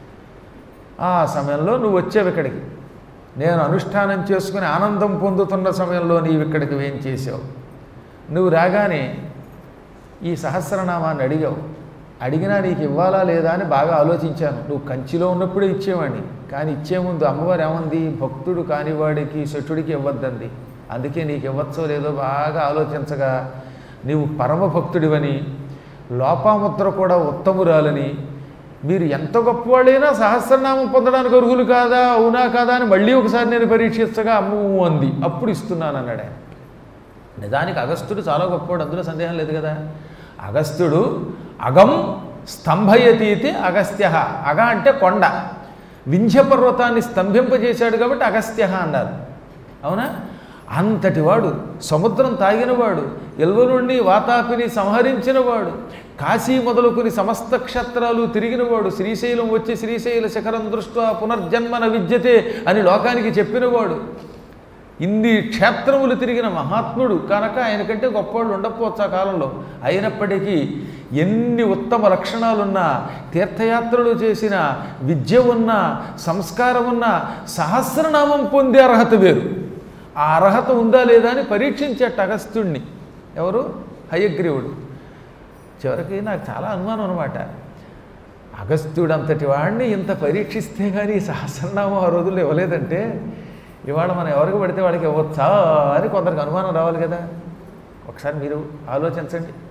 ఆ సమయంలో నువ్వు వచ్చావు ఇక్కడికి నేను అనుష్ఠానం చేసుకుని ఆనందం పొందుతున్న సమయంలో నీవు ఇక్కడికి వేం చేసావు నువ్వు రాగానే ఈ సహస్రనామాన్ని అడిగావు అడిగినా నీకు ఇవ్వాలా లేదా అని బాగా ఆలోచించాను నువ్వు కంచిలో ఉన్నప్పుడే ఇచ్చేవాడిని కానీ ఇచ్చే ముందు అమ్మవారు ఏమంది భక్తుడు కానివాడికి శఠుడికి ఇవ్వద్దంది అందుకే నీకు ఇవ్వచ్చో లేదో బాగా ఆలోచించగా నీవు పరమ భక్తుడివని లోపాముద్ర కూడా ఉత్తమురాలని మీరు ఎంత గొప్పవాళ్ళైనా సహస్రనామం పొందడానికి అర్హులు కాదా అవునా కాదా అని మళ్ళీ ఒకసారి నేను పరీక్షించగా అమ్ము అంది అప్పుడు ఇస్తున్నాను అన్నాడు ఆయన నిజానికి అగస్త్యుడు చాలా గొప్పవాడు అందులో సందేహం లేదు కదా అగస్త్యుడు అగం స్తంభయతీతి అగస్త్య అగ అంటే కొండ వింధ్య పర్వతాన్ని స్తంభింపజేశాడు కాబట్టి అగస్త్య అన్నారు అవునా అంతటి వాడు సముద్రం తాగినవాడు ఎల్వనుణ్ణి వాతాపిని సంహరించినవాడు కాశీ మొదలుకుని సమస్త క్షేత్రాలు తిరిగినవాడు శ్రీశైలం వచ్చి శ్రీశైల శిఖరం దృష్ట్యా పునర్జన్మన విద్యతే అని లోకానికి చెప్పినవాడు ఇన్ని క్షేత్రములు తిరిగిన మహాత్ముడు కనుక ఆయన కంటే గొప్పవాళ్ళు ఉండకపోవచ్చు ఆ కాలంలో అయినప్పటికీ ఎన్ని ఉత్తమ లక్షణాలున్నా తీర్థయాత్రలు చేసిన విద్య ఉన్నా సంస్కారం ఉన్నా సహస్రనామం పొందే అర్హత వేరు ఆ అర్హత ఉందా లేదా అని పరీక్షించేట అగస్త్యుణ్ణి ఎవరు హయగ్రీవుడు చివరికి నాకు చాలా అనుమానం అనమాట అగస్త్యుడు అంతటి వాడిని ఇంత పరీక్షిస్తే కానీ సహస్రనామం ఆ రోజుల్లో ఇవ్వలేదంటే ఇవాళ మనం ఎవరికి పడితే వాళ్ళకి ఇవ్వచ్చా అని కొందరికి అనుమానం రావాలి కదా ఒకసారి మీరు ఆలోచించండి